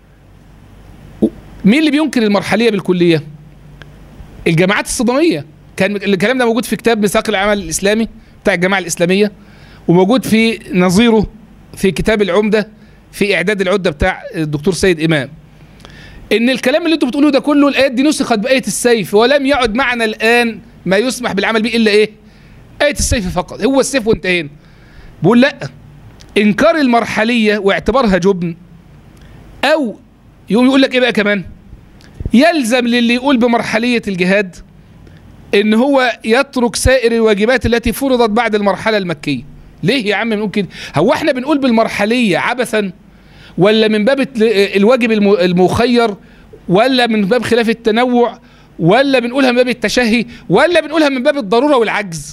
مين اللي بينكر المرحلية بالكلية الجماعات الصدامية كان الكلام ده موجود في كتاب ميثاق العمل الإسلامي بتاع الجماعة الإسلامية وموجود في نظيره في كتاب العمدة في إعداد العدة بتاع الدكتور سيد إمام إن الكلام اللي أنتم بتقولوه ده كله الآيات دي نسخت بآية السيف ولم يعد معنا الآن ما يسمح بالعمل به الا ايه آية السيف فقط هو السيف وانتهينا بقول لا انكار المرحلية واعتبارها جبن او يقوم يقول لك ايه بقى كمان يلزم للي يقول بمرحلية الجهاد ان هو يترك سائر الواجبات التي فرضت بعد المرحلة المكية ليه يا عم بنقول كده هو احنا بنقول بالمرحلية عبثا ولا من باب الواجب المخير ولا من باب خلاف التنوع ولا بنقولها من باب التشهي ولا بنقولها من باب الضرورة والعجز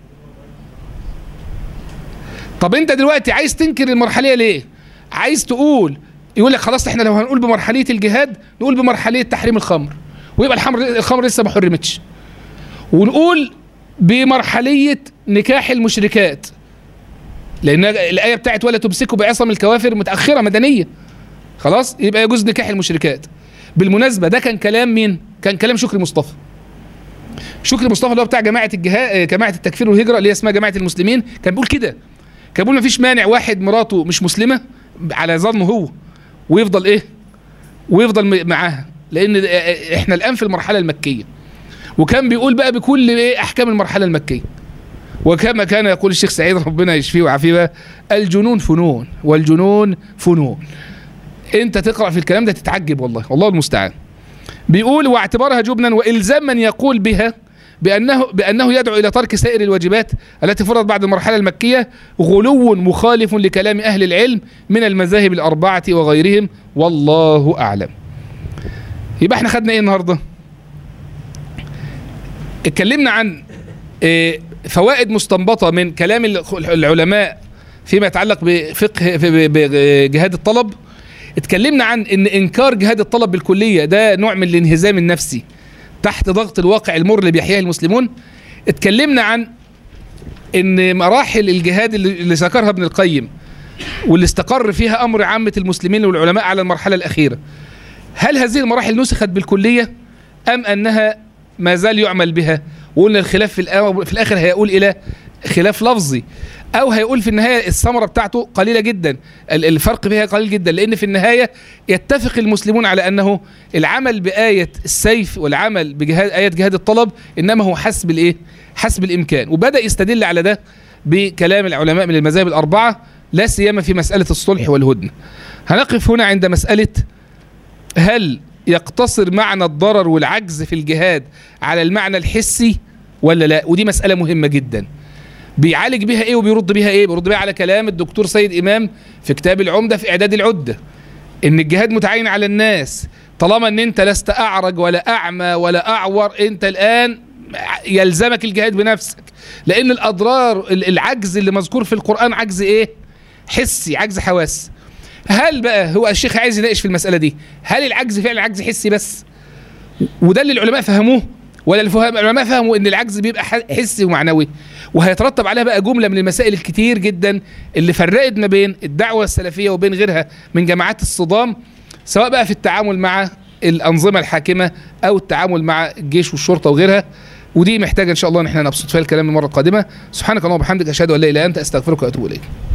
طب انت دلوقتي عايز تنكر المرحلية ليه عايز تقول يقول لك خلاص احنا لو هنقول بمرحلية الجهاد نقول بمرحلية تحريم الخمر ويبقى الخمر الخمر لسه ما حرمتش ونقول بمرحلية نكاح المشركات لان الايه بتاعت ولا تمسكوا بعصم الكوافر متاخره مدنيه خلاص يبقى يجوز نكاح المشركات بالمناسبه ده كان كلام مين كان كلام شكري مصطفى شكري مصطفى اللي هو بتاع جماعه الجهاد جماعه التكفير والهجره اللي هي اسمها جماعه المسلمين كان بيقول كده كان بيقول مفيش مانع واحد مراته مش مسلمه على ظنه هو ويفضل ايه ويفضل معاها لان احنا الان في المرحله المكيه وكان بيقول بقى بكل ايه احكام المرحله المكيه وكما كان يقول الشيخ سعيد ربنا يشفيه ويعافيه بقى الجنون فنون والجنون فنون انت تقرا في الكلام ده تتعجب والله والله المستعان بيقول واعتبارها جبنا والزام من يقول بها بأنه بأنه يدعو إلى ترك سائر الواجبات التي فرضت بعد المرحلة المكية غلو مخالف لكلام أهل العلم من المذاهب الأربعة وغيرهم والله أعلم يبقى احنا خدنا ايه النهارده اتكلمنا عن اه فوائد مستنبطة من كلام العلماء فيما يتعلق بفقه بجهاد الطلب اتكلمنا عن ان انكار جهاد الطلب بالكلية ده نوع من الانهزام النفسي تحت ضغط الواقع المر اللي بيحياه المسلمون اتكلمنا عن ان مراحل الجهاد اللي ذكرها ابن القيم واللي استقر فيها امر عامة المسلمين والعلماء على المرحلة الاخيرة هل هذه المراحل نسخت بالكلية ام انها ما زال يعمل بها وقلنا الخلاف في, في الاخر هيقول الى خلاف لفظي او هيقول في النهايه الثمره بتاعته قليله جدا الفرق فيها قليل جدا لان في النهايه يتفق المسلمون على انه العمل بايه السيف والعمل بجهاد ايه جهاد الطلب انما هو حسب الايه حسب الامكان وبدا يستدل على ده بكلام العلماء من المذاهب الاربعه لا سيما في مساله الصلح والهدنه هنقف هنا عند مساله هل يقتصر معنى الضرر والعجز في الجهاد على المعنى الحسي ولا لا ودي مساله مهمه جدا بيعالج بيها ايه وبيرد بيها ايه بيرد بيها على كلام الدكتور سيد امام في كتاب العمده في اعداد العده ان الجهاد متعين على الناس طالما ان انت لست اعرج ولا اعمى ولا اعور انت الان يلزمك الجهاد بنفسك لان الاضرار العجز اللي مذكور في القران عجز ايه حسي عجز حواس هل بقى هو الشيخ عايز يناقش في المساله دي هل العجز فعلا عجز حسي بس وده اللي العلماء فهموه ولا العلماء فهموا ان العجز بيبقى حسي ومعنوي وهيترتب عليها بقى جمله من المسائل الكتير جدا اللي فرقت ما بين الدعوه السلفيه وبين غيرها من جماعات الصدام سواء بقى في التعامل مع الانظمه الحاكمه او التعامل مع الجيش والشرطه وغيرها ودي محتاجه ان شاء الله ان احنا نبسط فيها الكلام المره القادمه سبحانك اللهم وبحمدك اشهد ان لا اله الا انت استغفرك واتوب اليك